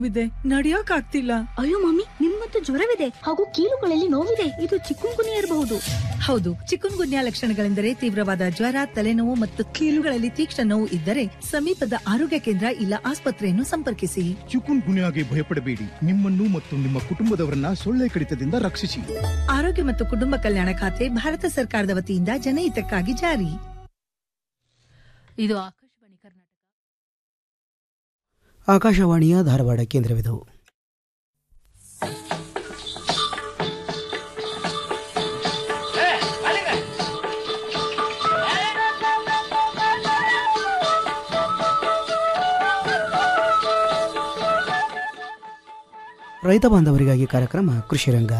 ಇದೆ ನಡಿಯೋಕ್ ಆಗ್ತಿಲ್ಲ ಅಯ್ಯೋ ಮಮ್ಮಿ ನಿಮ್ಮಂತೂ ಜ್ವರವಿದೆ ಹಾಗೂ ಕೀಲುಗಳಲ್ಲಿ ನೋವಿದೆ ಇದು ಚಿಕ್ಕುಂಗುನಿ ಇರಬಹುದು ಹೌದು ಚಿಕನ್ ಗುನ್ಯಾ ಲಕ್ಷಣಗಳೆಂದರೆ ತೀವ್ರವಾದ ಜ್ವರ ತಲೆನೋವು ಮತ್ತು ಕೀಲುಗಳಲ್ಲಿ ತೀಕ್ಷ್ಣ ನೋವು ಇದ್ದರೆ ಸಮೀಪದ ಆರೋಗ್ಯ ಕೇಂದ್ರ ಇಲ್ಲ ಆಸ್ಪತ್ರೆಯನ್ನು ಸಂಪರ್ಕಿಸಿ ಚಿಕುನ್ ಗುನ್ಯಾಗೆ ಭಯಪಡಬೇಡಿ ನಿಮ್ಮನ್ನು ಮತ್ತು ನಿಮ್ಮ ಕುಟುಂಬದವರನ್ನ ಸೊಳ್ಳೆ ಕಡಿತದಿಂದ ರಕ್ಷಿಸಿ ಆರೋಗ್ಯ ಮತ್ತು ಕುಟುಂಬ ಕಲ್ಯಾಣ ಖಾತೆ ಭಾರತ ಸರ್ಕಾರದ ವತಿಯಿಂದ ಜನಹಿತಕ್ಕಾಗಿ ಜಾರಿ ಇದು ಆಕಾಶವಾಣಿ ಕರ್ನಾಟಕ ಆಕಾಶವಾಣಿಯ ಧಾರವಾಡ ಕೇಂದ್ರವಿದು ರೈತ ಬಾಂಧವರಿಗಾಗಿ ಕಾರ್ಯಕ್ರಮ ಕೃಷಿರಂಗ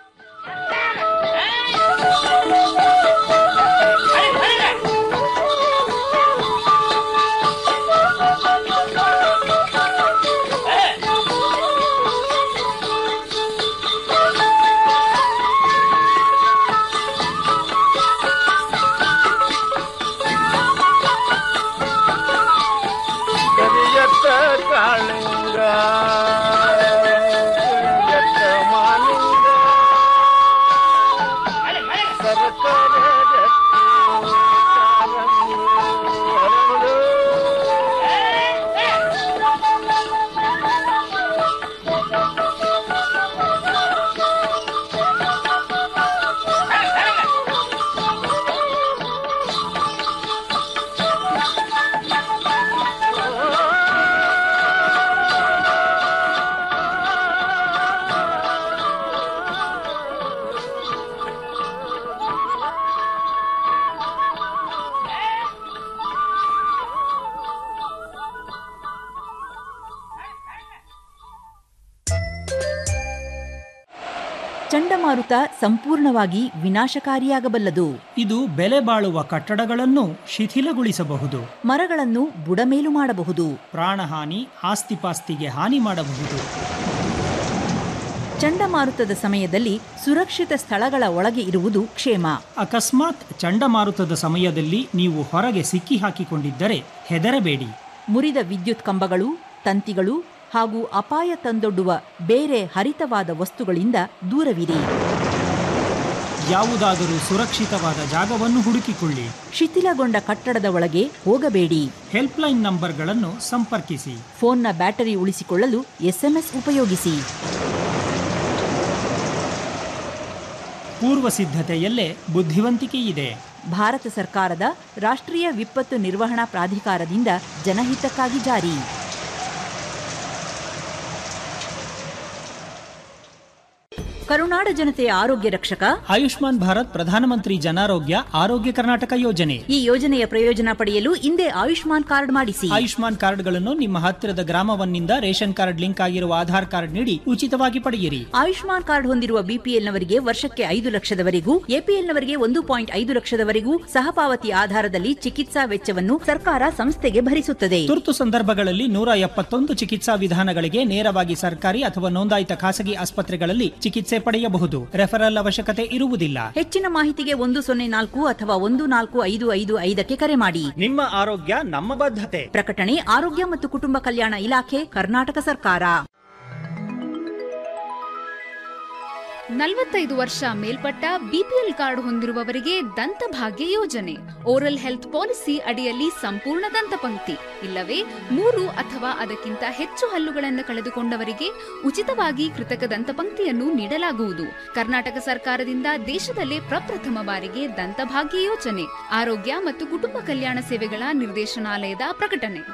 ಕರಿಯತ್ತ ಕಾಳಿಂಗ ಕರಿಯತ್ತ ಮಾಲಿಂಗ ಸರಸರ ರತ್ನ ಕಾರಂಗಿ ಹರಳು. ಚಂಡಮಾರುತ ಸಂಪೂರ್ಣವಾಗಿ ವಿನಾಶಕಾರಿಯಾಗಬಲ್ಲದು ಇದು ಬೆಲೆ ಬಾಳುವ ಕಟ್ಟಡಗಳನ್ನು ಶಿಥಿಲಗೊಳಿಸಬಹುದು ಮರಗಳನ್ನು ಬುಡಮೇಲು ಮಾಡಬಹುದು ಪ್ರಾಣಹಾನಿ ಆಸ್ತಿಪಾಸ್ತಿಗೆ ಹಾನಿ ಮಾಡಬಹುದು ಚಂಡಮಾರುತದ ಸಮಯದಲ್ಲಿ ಸುರಕ್ಷಿತ ಸ್ಥಳಗಳ ಒಳಗೆ ಇರುವುದು ಕ್ಷೇಮ ಅಕಸ್ಮಾತ್ ಚಂಡಮಾರುತದ ಸಮಯದಲ್ಲಿ ನೀವು ಹೊರಗೆ ಸಿಕ್ಕಿ ಹಾಕಿಕೊಂಡಿದ್ದರೆ ಹೆದರಬೇಡಿ ಮುರಿದ ವಿದ್ಯುತ್ ಕಂಬಗಳು ತಂತಿಗಳು ಹಾಗೂ ಅಪಾಯ ತಂದೊಡ್ಡುವ ಬೇರೆ ಹರಿತವಾದ ವಸ್ತುಗಳಿಂದ ದೂರವಿರಿ ಯಾವುದಾದರೂ ಸುರಕ್ಷಿತವಾದ ಜಾಗವನ್ನು ಹುಡುಕಿಕೊಳ್ಳಿ ಶಿಥಿಲಗೊಂಡ ಕಟ್ಟಡದ ಒಳಗೆ ಹೋಗಬೇಡಿ ಹೆಲ್ಪ್ಲೈನ್ ನಂಬರ್ಗಳನ್ನು ಸಂಪರ್ಕಿಸಿ ಫೋನ್ನ ಬ್ಯಾಟರಿ ಉಳಿಸಿಕೊಳ್ಳಲು ಎಸ್ಎಂಎಸ್ ಉಪಯೋಗಿಸಿ ಪೂರ್ವ ಸಿದ್ಧತೆಯಲ್ಲೇ ಬುದ್ಧಿವಂತಿಕೆ ಇದೆ ಭಾರತ ಸರ್ಕಾರದ ರಾಷ್ಟ್ರೀಯ ವಿಪತ್ತು ನಿರ್ವಹಣಾ ಪ್ರಾಧಿಕಾರದಿಂದ ಜನಹಿತಕ್ಕಾಗಿ ಜಾರಿ ಕರುನಾಡ ಜನತೆಯ ಆರೋಗ್ಯ ರಕ್ಷಕ ಆಯುಷ್ಮಾನ್ ಭಾರತ್ ಪ್ರಧಾನಮಂತ್ರಿ ಜನಾರೋಗ್ಯ ಆರೋಗ್ಯ ಕರ್ನಾಟಕ ಯೋಜನೆ ಈ ಯೋಜನೆಯ ಪ್ರಯೋಜನ ಪಡೆಯಲು ಹಿಂದೆ ಆಯುಷ್ಮಾನ್ ಕಾರ್ಡ್ ಮಾಡಿಸಿ ಆಯುಷ್ಮಾನ್ ಕಾರ್ಡ್ಗಳನ್ನು ನಿಮ್ಮ ಹತ್ತಿರದ ಗ್ರಾಮವನ್ನಿಂದ ರೇಷನ್ ಕಾರ್ಡ್ ಲಿಂಕ್ ಆಗಿರುವ ಆಧಾರ್ ಕಾರ್ಡ್ ನೀಡಿ ಉಚಿತವಾಗಿ ಪಡೆಯಿರಿ ಆಯುಷ್ಮಾನ್ ಕಾರ್ಡ್ ಹೊಂದಿರುವ ಬಿಪಿಎಲ್ನವರಿಗೆ ವರ್ಷಕ್ಕೆ ಐದು ಲಕ್ಷದವರೆಗೂ ಎಪಿಎಲ್ನವರಿಗೆ ಒಂದು ಪಾಯಿಂಟ್ ಐದು ಲಕ್ಷದವರೆಗೂ ಸಹಪಾವತಿ ಆಧಾರದಲ್ಲಿ ಚಿಕಿತ್ಸಾ ವೆಚ್ಚವನ್ನು ಸರ್ಕಾರ ಸಂಸ್ಥೆಗೆ ಭರಿಸುತ್ತದೆ ತುರ್ತು ಸಂದರ್ಭಗಳಲ್ಲಿ ನೂರ ಎಪ್ಪತ್ತೊಂದು ಚಿಕಿತ್ಸಾ ವಿಧಾನಗಳಿಗೆ ನೇರವಾಗಿ ಸರ್ಕಾರಿ ಅಥವಾ ನೋಂದಾಯಿತ ಖಾಸಗಿ ಆಸ್ಪತ್ರೆಗಳಲ್ಲಿ ಚಿಕಿತ್ಸೆ ಪಡೆಯಬಹುದು ರೆಫರಲ್ ಅವಶ್ಯಕತೆ ಇರುವುದಿಲ್ಲ ಹೆಚ್ಚಿನ ಮಾಹಿತಿಗೆ ಒಂದು ಸೊನ್ನೆ ನಾಲ್ಕು ಅಥವಾ ಒಂದು ನಾಲ್ಕು ಐದು ಐದು ಐದಕ್ಕೆ ಕರೆ ಮಾಡಿ ನಿಮ್ಮ ಆರೋಗ್ಯ ನಮ್ಮ ಬದ್ಧತೆ ಪ್ರಕಟಣೆ ಆರೋಗ್ಯ ಮತ್ತು ಕುಟುಂಬ ಕಲ್ಯಾಣ ಇಲಾಖೆ ಕರ್ನಾಟಕ ಸರ್ಕಾರ ನಲವತ್ತೈದು ವರ್ಷ ಮೇಲ್ಪಟ್ಟ ಬಿಪಿಎಲ್ ಕಾರ್ಡ್ ಹೊಂದಿರುವವರಿಗೆ ದಂತಭಾಗ್ಯ ಯೋಜನೆ ಓರಲ್ ಹೆಲ್ತ್ ಪಾಲಿಸಿ ಅಡಿಯಲ್ಲಿ ಸಂಪೂರ್ಣ ದಂತಪಂಕ್ತಿ ಇಲ್ಲವೇ ಮೂರು ಅಥವಾ ಅದಕ್ಕಿಂತ ಹೆಚ್ಚು ಹಲ್ಲುಗಳನ್ನು ಕಳೆದುಕೊಂಡವರಿಗೆ ಉಚಿತವಾಗಿ ಕೃತಕ ದಂತಪಂಕ್ತಿಯನ್ನು ನೀಡಲಾಗುವುದು ಕರ್ನಾಟಕ ಸರ್ಕಾರದಿಂದ ದೇಶದಲ್ಲೇ ಪ್ರಪ್ರಥಮ ಬಾರಿಗೆ ದಂತಭಾಗ್ಯ ಯೋಜನೆ ಆರೋಗ್ಯ ಮತ್ತು ಕುಟುಂಬ ಕಲ್ಯಾಣ ಸೇವೆಗಳ ನಿರ್ದೇಶನಾಲಯದ ಪ್ರಕಟಣೆ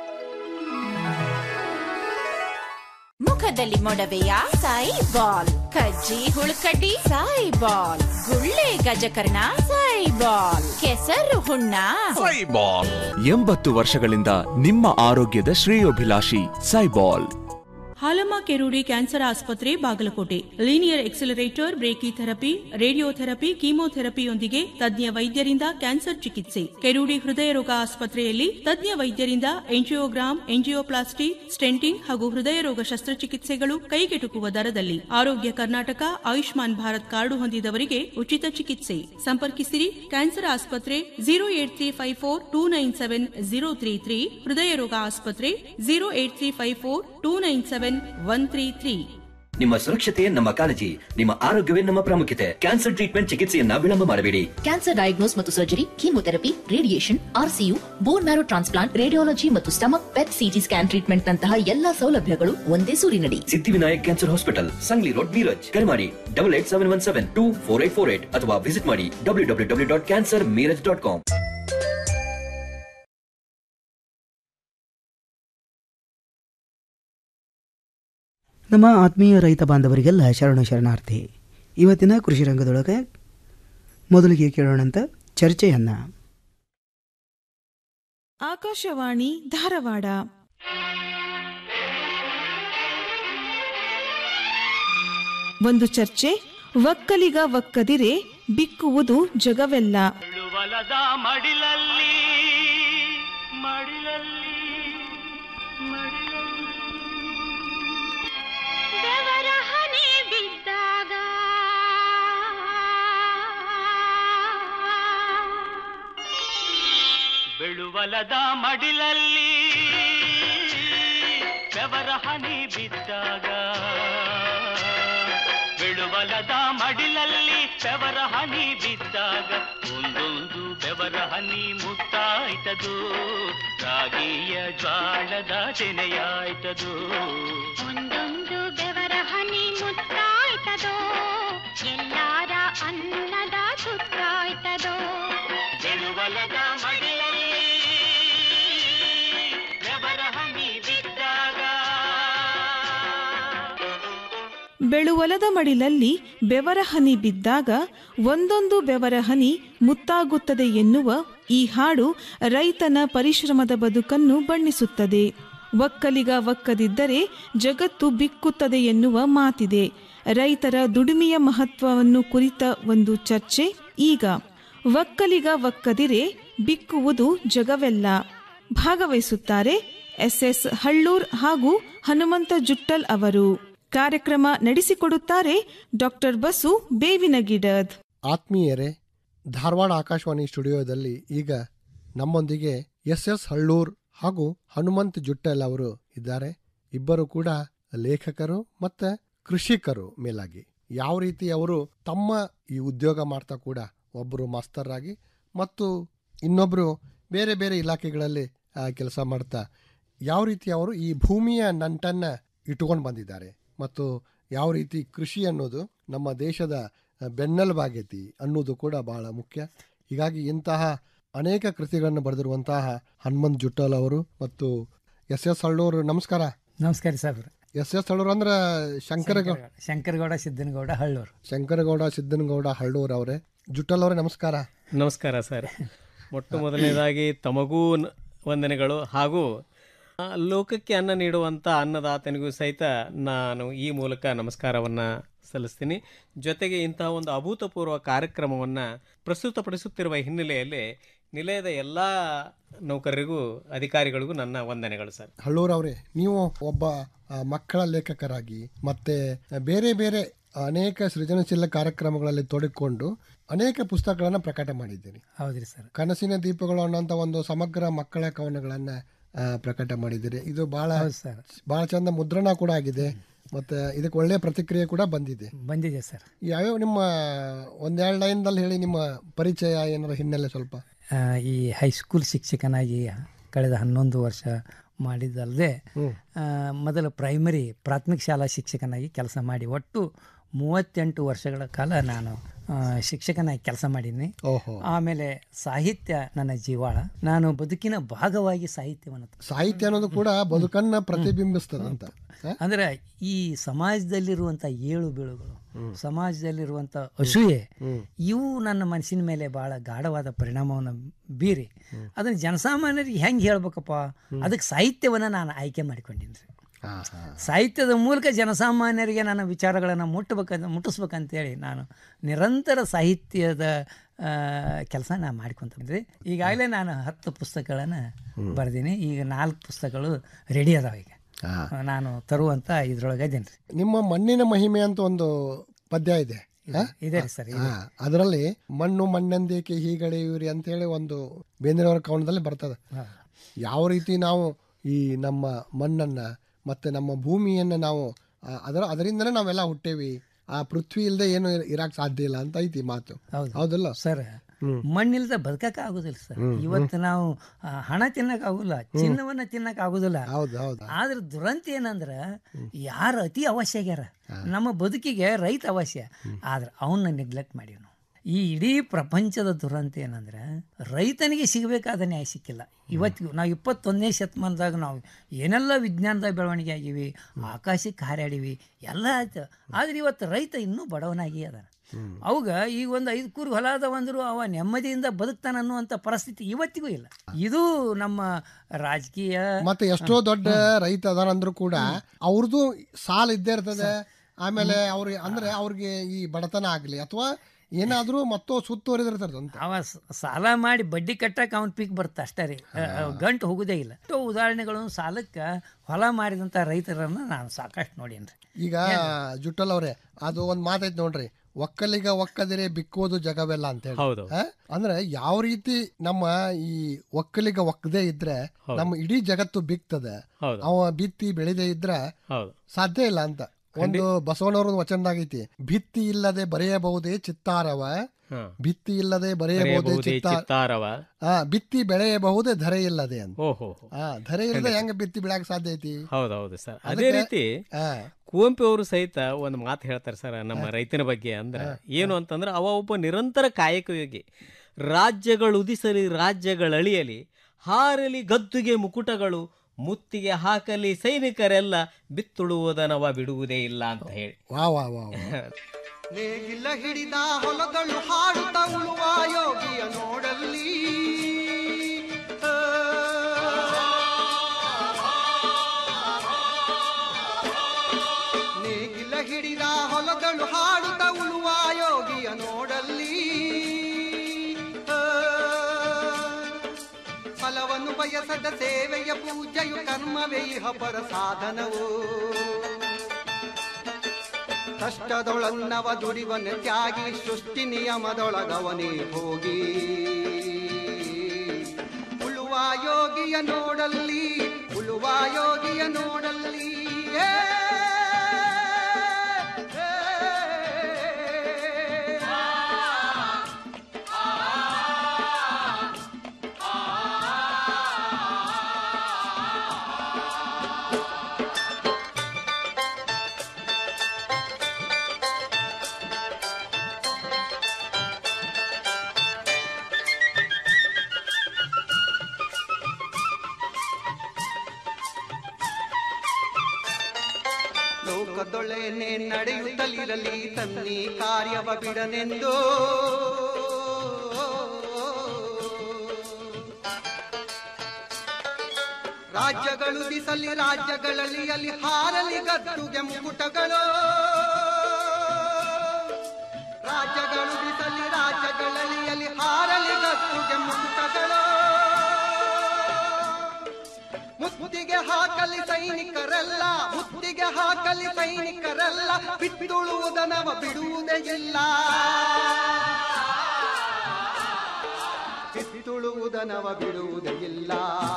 ಮುಖದಲ್ಲಿ ಮೊಡವೆಯ ಸಾಯಿ ಬಾಲ್ ಕಜ್ಜಿ ಹುಳುಕಡ್ಡಿ ಸಾಯಿ ಬಾಲ್ ಗುಳ್ಳೆ ಗಜಕರ್ಣ ಸಾಯಿ ಬಾಲ್ ಕೆಸರು ಹುಣ್ಣ ಎಂಬತ್ತು ವರ್ಷಗಳಿಂದ ನಿಮ್ಮ ಆರೋಗ್ಯದ ಶ್ರೇಯೋಭಿಲಾಷಿ ಸೈಬಾಲ್ ಹಾಲಮ್ಮ ಕೆರೂಡಿ ಕ್ಯಾನ್ಸರ್ ಆಸ್ಪತ್ರೆ Bagalkote linear accelerator brachytherapy radiotherapy ಕೀಮೋಥೆರಪಿಯೊಂದಿಗೆ ತಜ್ಞ ವೈದ್ಯರಿಂದ ಕ್ಯಾನ್ಸರ್ ಚಿಕಿತ್ಸೆ ಕೆರೂಡಿ ಹೃದಯ ರೋಗ ಆಸ್ಪತ್ರೆಯಲ್ಲಿ ತಜ್ಞ ವೈದ್ಯರಿಂದ ಎಂಜಿಯೋಗ್ರಾಮ್ ಎಂಜಿಯೋಪ್ಲಾಸ್ಟಿ ಸ್ಟೆಂಟಿಂಗ್ ಹಾಗೂ ಹೃದಯ ರೋಗ ಶಸ್ತ್ರಚಿಕಿತ್ಸೆಗಳು ಕೈಗೆಟುಕುವ ದರದಲ್ಲಿ ಆರೋಗ್ಯ ಕರ್ನಾಟಕ ಆಯುಷ್ಮಾನ್ ಭಾರತ್ ಕಾರ್ಡು ಹೊಂದಿದವರಿಗೆ ಉಚಿತ ಚಿಕಿತ್ಸೆ ಸಂಪರ್ಕಿಸಿರಿ ಕ್ಯಾನ್ಸರ್ ಆಸ್ಪತ್ರೆ zero eight three five four two nine seven zero three three ಹೃದಯ ರೋಗ ಆಸ್ಪತ್ರೆ zero eight three five four two nine seven seven one three three ನಿಮ್ಮ ಸುರಕ್ಷತೆ ನಮ್ಮ ಕಾಳಜಿ ನಿಮ್ಮ ಆರೋಗ್ಯವೇ ನಮ್ಮ ಪ್ರಾಮುಖ್ಯತೆ ಕ್ಯಾನ್ಸರ್ ಟ್ರೀಟ್ಮೆಂಟ್ ಚಿಕಿತ್ಸೆಯನ್ನ ವಿಳಂಬ ಮಾಡಬೇಡಿ ಕ್ಯಾನ್ಸರ್ ಡಯಾಗ್ನೋಸ್ ಮತ್ತು surgery chemotherapy radiation RCU bone marrow transplant radiology ಮತ್ತು stomach PET CT scan treatment ನಂತಹ ಎಲ್ಲಾ ಸೌಲಭ್ಯಗಳು ಒಂದೇ ಸೂರಿನಡಿ Siddhivinayak cancer hospital Sangli road Miraj ಕರೆ ಮಾಡಿ double eight seven one seven two four eight four eight ಅಥವಾ ವಿಸಿಟ್ ಮಾಡಿ W W W dot cancer Miraj dot com ನಮ್ಮ ಆತ್ಮೀಯ ರೈತ ಬಾಂಧವರಿಗೆಲ್ಲ ಶರಣ ಶರಣಾರ್ಥಿ ಇವತ್ತಿನ ಕೃಷಿ ರಂಗದೊಳಗೆ ಮೊದಲಿಗೆ ಕೇಳೋಣಂತ ಚರ್ಚೆಯನ್ನ ಆಕಾಶವಾಣಿ ಧಾರವಾಡ ಒಂದು ಚರ್ಚೆ ಒಕ್ಕಲಿಗ ಒಕ್ಕದಿರೆ ಬಿಕ್ಕುವುದು ಜಗವೆಲ್ಲ ಹೊಲದ ಮಡಿಲಲ್ಲಿ ಮಡಿಲಲ್ಲಿ ಬೆವರ ಹನಿ ಬಿದ್ದಾಗ ಬೆಳುವಲದ ಮಡಿಲಲ್ಲಿ ಬೆವರ ಹನಿ ಬಿದ್ದಾಗ ಬೆಳುವಲದ ಮಡಿಲಲ್ಲಿ ಬೆವರ ಹನಿ ಬಿದ್ದಾಗ ಒಂದೊಂದು ಬೆವರ ಹನಿ ಮುತ್ತಾಯ್ತದು ರಾಗಿಯ ಜ್ವಾಳದ ತೆನೆಯಾಯ್ತದು ಒಂದೊಂದು ಬೆವರ ಹನಿ ಮುತ್ತಾಯ್ತದೋ ಎಲ್ಲಾರ ಅನ್ನದ ಸುತ್ತಾಯ್ತದೋ ಬೆಳುವಲದ ಮಡಿಲಲ್ಲಿ ಬೆವರ ಹನಿ ಬಿದ್ದಾಗ ಬೆಳುವಲದ ಮಡಿಲಲ್ಲಿ ಬೆವರ ಹನಿ ಬಿದ್ದಾಗ ಒಂದೊಂದು ಬೆವರ ಹನಿ ಮುತ್ತಾಗುತ್ತದೆ ಎನ್ನುವ ಈ ಹಾಡು ರೈತನ ಪರಿಶ್ರಮದ ಬದುಕನ್ನು ಬಣ್ಣಿಸುತ್ತದೆ ಒಕ್ಕಲಿಗ ಒಕ್ಕದಿದ್ದರೆ ಜಗತ್ತು ಬಿಕ್ಕುತ್ತದೆ ಎನ್ನುವ ಮಾತಿದೆ ರೈತರ ದುಡಿಮೆಯ ಮಹತ್ವವನ್ನು ಕುರಿತ ಒಂದು ಚರ್ಚೆ ಈಗ ಒಕ್ಕಲಿಗ ಒಕ್ಕದಿರೆ ಬಿಕ್ಕುವುದು ಜಗವೆಲ್ಲ ಭಾಗವಹಿಸುತ್ತಾರೆ ಎಸ್ಎಸ್ ಹಳ್ಳೂರ್ ಹಾಗೂ ಹನುಮಂತ ಜುಟ್ಟಲ್ ಅವರು ಕಾರ್ಯಕ್ರಮ ನಡೆಸಿಕೊಡುತ್ತಾರೆ ಡಾಕ್ಟರ್ ಬಸು ಬೇವಿನಗಿಡದ್ ಆತ್ಮೀಯರೇ ಧಾರವಾಡ ಆಕಾಶವಾಣಿ ಸ್ಟುಡಿಯೋದಲ್ಲಿ ಈಗ ನಮ್ಮೊಂದಿಗೆ ಎಸ್ ಎಸ್ ಹಳ್ಳೂರ್ ಹಾಗೂ ಹನುಮಂತ್ ಜುಟ್ಟಲ್ ಅವರು ಇದ್ದಾರೆ ಇಬ್ಬರು ಕೂಡ ಲೇಖಕರು ಮತ್ತು ಕೃಷಿಕರು ಮೇಲಾಗಿ ಯಾವ ರೀತಿ ಅವರು ತಮ್ಮ ಈ ಉದ್ಯೋಗ ಮಾಡ್ತಾ ಕೂಡ ಒಬ್ಬರು ಮಾಸ್ತರಾಗಿ ಮತ್ತು ಇನ್ನೊಬ್ಬರು ಬೇರೆ ಬೇರೆ ಇಲಾಖೆಗಳಲ್ಲಿ ಕೆಲಸ ಮಾಡ್ತಾ ಯಾವ ರೀತಿ ಅವರು ಈ ಭೂಮಿಯ ನಂಟನ್ನು ಇಟ್ಟುಕೊಂಡು ಬಂದಿದ್ದಾರೆ ಮತ್ತು ಯಾವ ರೀತಿ ಕೃಷಿ ಅನ್ನೋದು ನಮ್ಮ ದೇಶದ ಬೆನ್ನೆಲುಬಾಗೈತಿ ಅನ್ನೋದು ಕೂಡ ಬಹಳ ಮುಖ್ಯ ಹೀಗಾಗಿ ಇಂತಹ ಅನೇಕ ಕೃತಿಗಳನ್ನು ಬರೆದಿರುವಂತಹ ಹನುಮಂತ್ ಜುಟ್ಟಲ್ ಅವರು ಮತ್ತು ಎಸ್ ಎಸ್ ಹಳ್ಳೂರು ನಮಸ್ಕಾರ ನಮಸ್ಕಾರ ಸರ್ ಎಸ್ ಎಸ್ ಹಳ್ಳೂರು ಅಂದ್ರೆ ಶಂಕರಗೌಡ ಶಂಕರಗೌಡ ಸಿದ್ದನಗೌಡ ಹಳ್ಳೂರು ಶಂಕರಗೌಡ ಸಿದ್ದನಗೌಡ ಹಳ್ಳೂರು ಅವರೇ ಜುಟ್ಟಲ್ ಅವರೇ ನಮಸ್ಕಾರ ನಮಸ್ಕಾರ ಸರ್ ಮೊಟ್ಟ ಮೊದಲನೇದಾಗಿ ತಮಗೂ ನ- ವಂದನೆಗಳು ಹಾಗೂ ಆ, ಲೋಕಕ್ಕೆ ಅನ್ನ ನೀಡುವಂಥ ಅನ್ನದಾತನಿಗೂ ಸಹಿತ ನಾನು ಈ ಮೂಲಕ ನಮಸ್ಕಾರವನ್ನು ಸಲ್ಲಿಸ್ತೀನಿ ಜೊತೆಗೆ ಇಂತಹ ಒಂದು ಅಭೂತಪೂರ್ವ ಕಾರ್ಯಕ್ರಮವನ್ನು ಪ್ರಸ್ತುತಪಡಿಸುತ್ತಿರುವ ಹಿನ್ನೆಲೆಯಲ್ಲಿ ನಿಲಯದ ಎಲ್ಲ ನೌಕರರಿಗೂ ಅಧಿಕಾರಿಗಳಿಗೂ ನನ್ನ ವಂದನೆಗಳು ಸರ್ ಹಳ್ಳೂರ್ ಅವರೇ ನೀವು ಒಬ್ಬ ಆ, ಮಕ್ಕಳ ಲೇಖಕರಾಗಿ ಮತ್ತೆ ಬೇರೆ ಬೇರೆ ಅನೇಕ ಸೃಜನಶೀಲ ಕಾರ್ಯಕ್ರಮಗಳಲ್ಲಿ ತೊಡಗಿಕೊಂಡು ಅನೇಕ ಪುಸ್ತಕಗಳನ್ನು ಪ್ರಕಟ ಮಾಡಿದ್ದೀರಿ ಹೌದ್ರಿ ಸರ್ ಕನಸಿನ ದೀಪಗಳು ಅನ್ನೋಂಥ ಒಂದು ಸಮಗ್ರ ಮಕ್ಕಳ ಕವನಗಳನ್ನು ಆ, ಪ್ರಕಟ ಮಾಡಿದ್ದೀರಿ ಇದು ಬಹಳ ಬಹಳ ಚಂದ ಮುದ್ರಣ ಕೂಡ ಆಗಿದೆ ಮತ್ತೆ ಇದಕ್ಕೆ ಒಳ್ಳೆಯ ಪ್ರತಿಕ್ರಿಯೆ ಕೂಡ ಬಂದಿದೆ ಬಂದಿದೆ ಸರ್ ಯಾವ್ಯಾವ ನಿಮ್ಮ ಒಂದೆರಡು ಲೈನ್ದಲ್ಲಿ ಹೇಳಿ ನಿಮ್ಮ ಪರಿಚಯ ಏನಾರ ಹಿನ್ನೆಲೆ ಸ್ವಲ್ಪ ಆ, ಈ ಹೈಸ್ಕೂಲ್ ಶಿಕ್ಷಕನಾಗಿ ಕಳೆದ ಹನ್ನೊಂದು ವರ್ಷ ಮಾಡಿದ್ದಲ್ಲದೆ ಆ, ಮೊದಲು ಪ್ರೈಮರಿ ಪ್ರಾಥಮಿಕ ಶಾಲಾ ಶಿಕ್ಷಕನಾಗಿ ಕೆಲಸ ಮಾಡಿ ಒಟ್ಟು ಮೂವತ್ತೆಂಟು ವರ್ಷಗಳ ಕಾಲ ನಾನು ಆ, ಶಿಕ್ಷಕನಾಗಿ ಕೆಲಸ ಮಾಡೀನಿ ಓಹೋ ಆಮೇಲೆ ಸಾಹಿತ್ಯ ನನ್ನ ಜೀವಾಳ ನಾನು ಬದುಕಿನ ಭಾಗವಾಗಿ ಸಾಹಿತ್ಯವನ್ನು ಸಾಹಿತ್ಯ ಅನ್ನೋದು ಕೂಡ ಬದುಕನ್ನ ಪ್ರತಿಬಿಂಬಿಸ್ತದಂತ ಅಂದ್ರೆ ಈ ಸಮಾಜದಲ್ಲಿರುವಂಥ ಏಳು ಬೀಳುಗಳು ಸಮಾಜದಲ್ಲಿರುವಂಥ ಅಸೂಯೆ ಇವು ನನ್ನ ಮನಸ್ಸಿನ ಮೇಲೆ ಬಹಳ ಗಾಢವಾದ ಪರಿಣಾಮವನ್ನು ಬೀರಿ ಅದನ್ನು ಜನಸಾಮಾನ್ಯರಿಗೆ ಹೆಂಗೆ ಹೇಳ್ಬೇಕಪ್ಪ ಅದಕ್ಕೆ ಸಾಹಿತ್ಯವನ್ನು ನಾನು ಆಯ್ಕೆ ಮಾಡಿಕೊಂಡಿನಿ ರೀ ಸಾಹಿತ್ಯದ ಮೂಲಕ ಜನಸಾಮಾನ್ಯರಿಗೆ ನನ್ನ ವಿಚಾರಗಳನ್ನು ಮುಟ್ಟಬೇಕಂತ ಮುಟ್ಟಿಸ್ಬೇಕಂತೇಳಿ ನಾನು ನಿರಂತರ ಸಾಹಿತ್ಯದ ಕೆಲಸ ನಾನು ಮಾಡ್ಕೊತಂದ್ರಿ ಈಗಾಗಲೇ ನಾನು ಹತ್ತು ಪುಸ್ತಕಗಳನ್ನು ಬರೆದೀನಿ ಈಗ ನಾಲ್ಕು ಪುಸ್ತಕಗಳು ರೆಡಿ ಅದಾವ ಈಗ ನಾನು ತರುವಂತ ಇದ್ರೊಳಗೆ ಇದೀನಿ ರೀ ನಿಮ್ಮ ಮಣ್ಣಿನ ಮಹಿಮೆ ಅಂತ ಒಂದು ಪದ್ಯ ಇದೆ ಆ? ಇದೆ ರೀ ಸರ್ ಆ, ಅದರಲ್ಲಿ ಮಣ್ಣು ಮಣ್ಣೆಂದೇಕೆ ಹೀಗಳೆಯುವಿರಿ ಅಂತೇಳಿ ಒಂದು ಬೇಂದ್ರೆಯವರ ಕವನದಲ್ಲಿ ಬರ್ತದೆ ಯಾವ ರೀತಿ ನಾವು ಈ ನಮ್ಮ ಮಣ್ಣನ್ನ ಮತ್ತೆ ನಮ್ಮ ಭೂಮಿಯನ್ನು ನಾವು ಆ, ಅದರ ಅದರಿಂದನೇ ನಾವೆಲ್ಲ ಹುಟ್ಟೇವಿ ಆ ಪೃಥ್ವಿ ಇಲ್ಲದೆ ಏನು ಇರಕ್ ಸಾಧ್ಯ ಇಲ್ಲ ಅಂತ ಐತಿ ಮಾತು ಹೌದು ಹೌದಲ್ಲ ಸರ್ ಮಣ್ಣಿಲ್ದ ಬದುಕಕ್ ಆಗುದಿಲ್ಲ ಸರ್ ಹ್ಮ್, ಹ್ಮ್. ಇವತ್ತು ನಾವು ಆ, ಹಣ ತಿನ್ನಕ್ ಆಗುದಿಲ್ಲ ಚಿನ್ನವನ್ನ ತಿನ್ನಕ್ ಆಗುದಿಲ್ಲ ಹೌದು ಹೌದು ಆದ್ರೆ ದುರಂತ ಏನಂದ್ರ ಯಾರು ಅತಿ ಅವಶ್ಯ ಆಗ್ಯಾರ ನಮ್ಮ ಬದುಕಿಗೆ ರೈತ ಅವಶ್ಯ ಆದ್ರೆ ಅವನ್ನ ನೆಗ್ಲೆಕ್ಟ್ ಮಾಡೀವಿ ನಾವು ಈ ಇಡೀ ಪ್ರಪಂಚದ ದುರಂತ ಏನಂದ್ರೆ ರೈತನಿಗೆ ಸಿಗಬೇಕಾದ ನ್ಯಾಯ ಸಿಕ್ಕಿಲ್ಲ ಇವತ್ತಿಗೂ ನಾವು ಇಪ್ಪತ್ತೊಂದನೇ ಶತಮಾನದಾಗ ನಾವು ಏನೆಲ್ಲ ವಿಜ್ಞಾನದ ಬೆಳವಣಿಗೆ ಆಗಿವಿ ಆಕಾಶಕ್ಕೆ ಹಾರಾಡಿವಿ ಎಲ್ಲ ಆಯ್ತು ಆದ್ರೆ ಇವತ್ತು ರೈತ ಇನ್ನೂ ಬಡವನಾಗಿ ಅದ ಅವಾಗ ಈಗ ಒಂದು ಐದು ಕೂರು ಹೊಲ ಅದಾವಂದ್ರು ಅವ ನೆಮ್ಮದಿಯಿಂದ ಬದುಕ್ತಾನ ಅನ್ನುವಂಥ ಪರಿಸ್ಥಿತಿ ಇವತ್ತಿಗೂ ಇಲ್ಲ ಇದು ನಮ್ಮ ರಾಜಕೀಯ ಮತ್ತೆ ಎಷ್ಟೋ ದೊಡ್ಡ ರೈತ ಅದಾರಂದ್ರೂ ಕೂಡ ಅವ್ರದ್ದು ಸಾಲ ಇದ್ದೇ ಇರ್ತದೆ ಆಮೇಲೆ ಅವ್ರಿಗೆ ಅಂದ್ರೆ ಅವ್ರಿಗೆ ಈ ಬಡತನ ಆಗ್ಲಿ ಅಥವಾ ಏನಾದ್ರೂ ಮತ್ತೋ ಸುತ್ತುವರಿದಿರ್ತದೆ ಅಂತ ಅವ ಸ- ಸಾಲ ಮಾಡಿ ಬಡ್ಡಿ ಕಟ್ಟಕ್ಕೆ ಅವನ ಪೀಕ್ ಬರುತ್ತೆ ಅಷ್ಟೇ ರೀ ಅ, ಅ, ಗಂಟು ಹೋಗುದೇ ಇಲ್ಲ ಎಷ್ಟೋ ಉದಾಹರಣೆಗಳು ಸಾಲಕ್ಕೆ ಹೊಲ ಮಾರಿದಂಥ ರೈತರನ್ನ ನಾನು ಸಾಕಷ್ಟು ನೋಡೀನಿ ಈಗ ಜುಟ್ಟಲ್ ಅವ್ರೆ ಅದು ಒಂದ್ ಮಾತೈತ್ ನೋಡ್ರಿ ಒಕ್ಕಲಿಗ ಒಕ್ಕದಿರೆ ಬಿಕ್ಕೋದು ಜಗವೆಲ್ಲ ಅಂತ ಹೇಳಿ ಹೌದು. ಆ? ಅಂದ್ರೆ ಯಾವ ರೀತಿ ನಮ್ಮ ಈ ಒಕ್ಕಲಿಗ ಒಕ್ಕದೇ ಇದ್ರೆ ಹೌದು. ನಮ್ಮ ಇಡೀ ಜಗತ್ತು ಬಿಕ್ತದೆ ಹೌದು. ಅವ ಬಿತ್ತಿ ಬೆಳೆದೇ ಇದ್ರೆ ಹೌದು ಸಾಧ್ಯ ಇಲ್ಲ ಅಂತ ಒಂದು ಬಸವಣ್ಣವ್ರ ವಚನದಾಗೈತಿ ಭಿತ್ತಿ ಇಲ್ಲದೆ ಬರೆಯಬಹುದೇ ಚಿತ್ತಾರವ ಹಾ. ಭಿತ್ತಿ ಇಲ್ಲದೆ ಬರೆಯಬಹುದೇ ಬರೆಯಬಹುದೇ ಚಿತ್ತಾರ ಚಿತ್ತಾರವ ಆ ಬಿತ್ತಿ ಬೆಳೆಯಬಹುದೇ ಧರೆ ಇಲ್ಲದೆ ಅಂತ ಓಹೋ ಆ ಧರೆ ಇಲ್ಲದೆ ಹೆಂಗ ಬಿತ್ತಿ ಬೆಳೆಯಕ್ ಸಾಧ್ಯ ಐತಿ ಹೌದೌದು ಸರ್ ಅದೇ ಅದಕ್ಕೆ- ರೀತಿ ಆ. ಕುವೆಂಪು ಅವರು ಸಹಿತ ಒಂದು ಮಾತು ಹೇಳ್ತಾರೆ ಸರ್ ನಮ್ಮ ರೈತನ ಬಗ್ಗೆ ಅಂದ್ರೆ ಏನು ಅಂತಂದ್ರೆ ಅವ ಒಬ್ಬ ನಿರಂತರ ಕಾಯಕಯೋಗಿ ರಾಜ್ಯಗಳು ಉದಿಸಲಿ ರಾಜ್ಯಗಳಳಿಯಲಿ ಹಾರಲಿ ಗದ್ದುಗೆ ಮುಕುಟಗಳು ಮುತ್ತಿಗೆ ಹಾಕಲಿ ಸೈನಿಕರೆಲ್ಲ ಬಿತ್ತುಳುವುದನವ ಬಿಡುವುದೇ ಇಲ್ಲ ಅಂತ ಹೇಳಿ ವಾ ವಾ ವಾ ವಾ. ನೇಗಿಲ ಹಿಡಿದ ಹೊಲಗಳು ಹಾಡುತ್ತ ಉಳುವ ಯೋಗಿಯ ನೋಡಲ್ಲಿ ಆ. ನೇಗಿಲ ಹಿಡಿದ ಹೊಲಗಳು ಹಾಡುತ್ತ ಉಳುವ ಯೋಗಿಯ ನೋಡಲ್ಲಿ ಆ. ಫಲವನ್ನು ಬಯಸದ ಸೇವೆಯ ಪೂಜೆಯು ಕರ್ಮವೇ ಇಹ ಪರ ಸಾಧನವು ಕಷ್ಟದೊಳನ್ನವ ದುಡಿವನ ತ್ಯಾಗಿ ಸೃಷ್ಟಿ ನಿಯಮದೊಳಗವನೇ ಹೋಗಿ ಉಳುವ ಯೋಗಿಯ ನೋಡಲ್ಲಿ ಉಳುವ ಯೋಗಿಯ ನೋಡಲ್ಲಿ ಏ, ಏ, ಲೋಕದೊಳೆನೆ ನಡೆಯುತ್ತಲಿರಲಿ ತನ್ನಿ ಕಾರ್ಯವ ಬಿಡನೆಂದು ರಾಜ್ಯಗಳು ದಿಸಲಿ ರಾಜ್ಯಗಳಲ್ಲಿ ಅಲ್ಲಿ ಹಾರಲಿ ಗದ್ದುಗೆ ಮುಕುಟಗಳು ರಾಜ್ಯಗಳು ದಿಸಲಿ ರಾಜ್ಯಗಳಲ್ಲಿ ಅಲ್ಲಿ ಹಾರಲಿ ಗದ್ದುಗೆ ಮುಕುಟಗಳು ಮುತ್ತಿಗೆ ಹಾಕಲಿ ಸೈನಿಕರೆಲ್ಲ ಮುತ್ತಿಗೆ ಹಾಕಲಿ ಸೈನಿಕರೆಲ್ಲ ಬಿತ್ತುಳುವುದನವ ಬಿಡುವುದೇ ಇಲ್ಲ ಬಿತ್ತುಳುವುದನವ ಬಿಡುವುದೇ ಇಲ್ಲ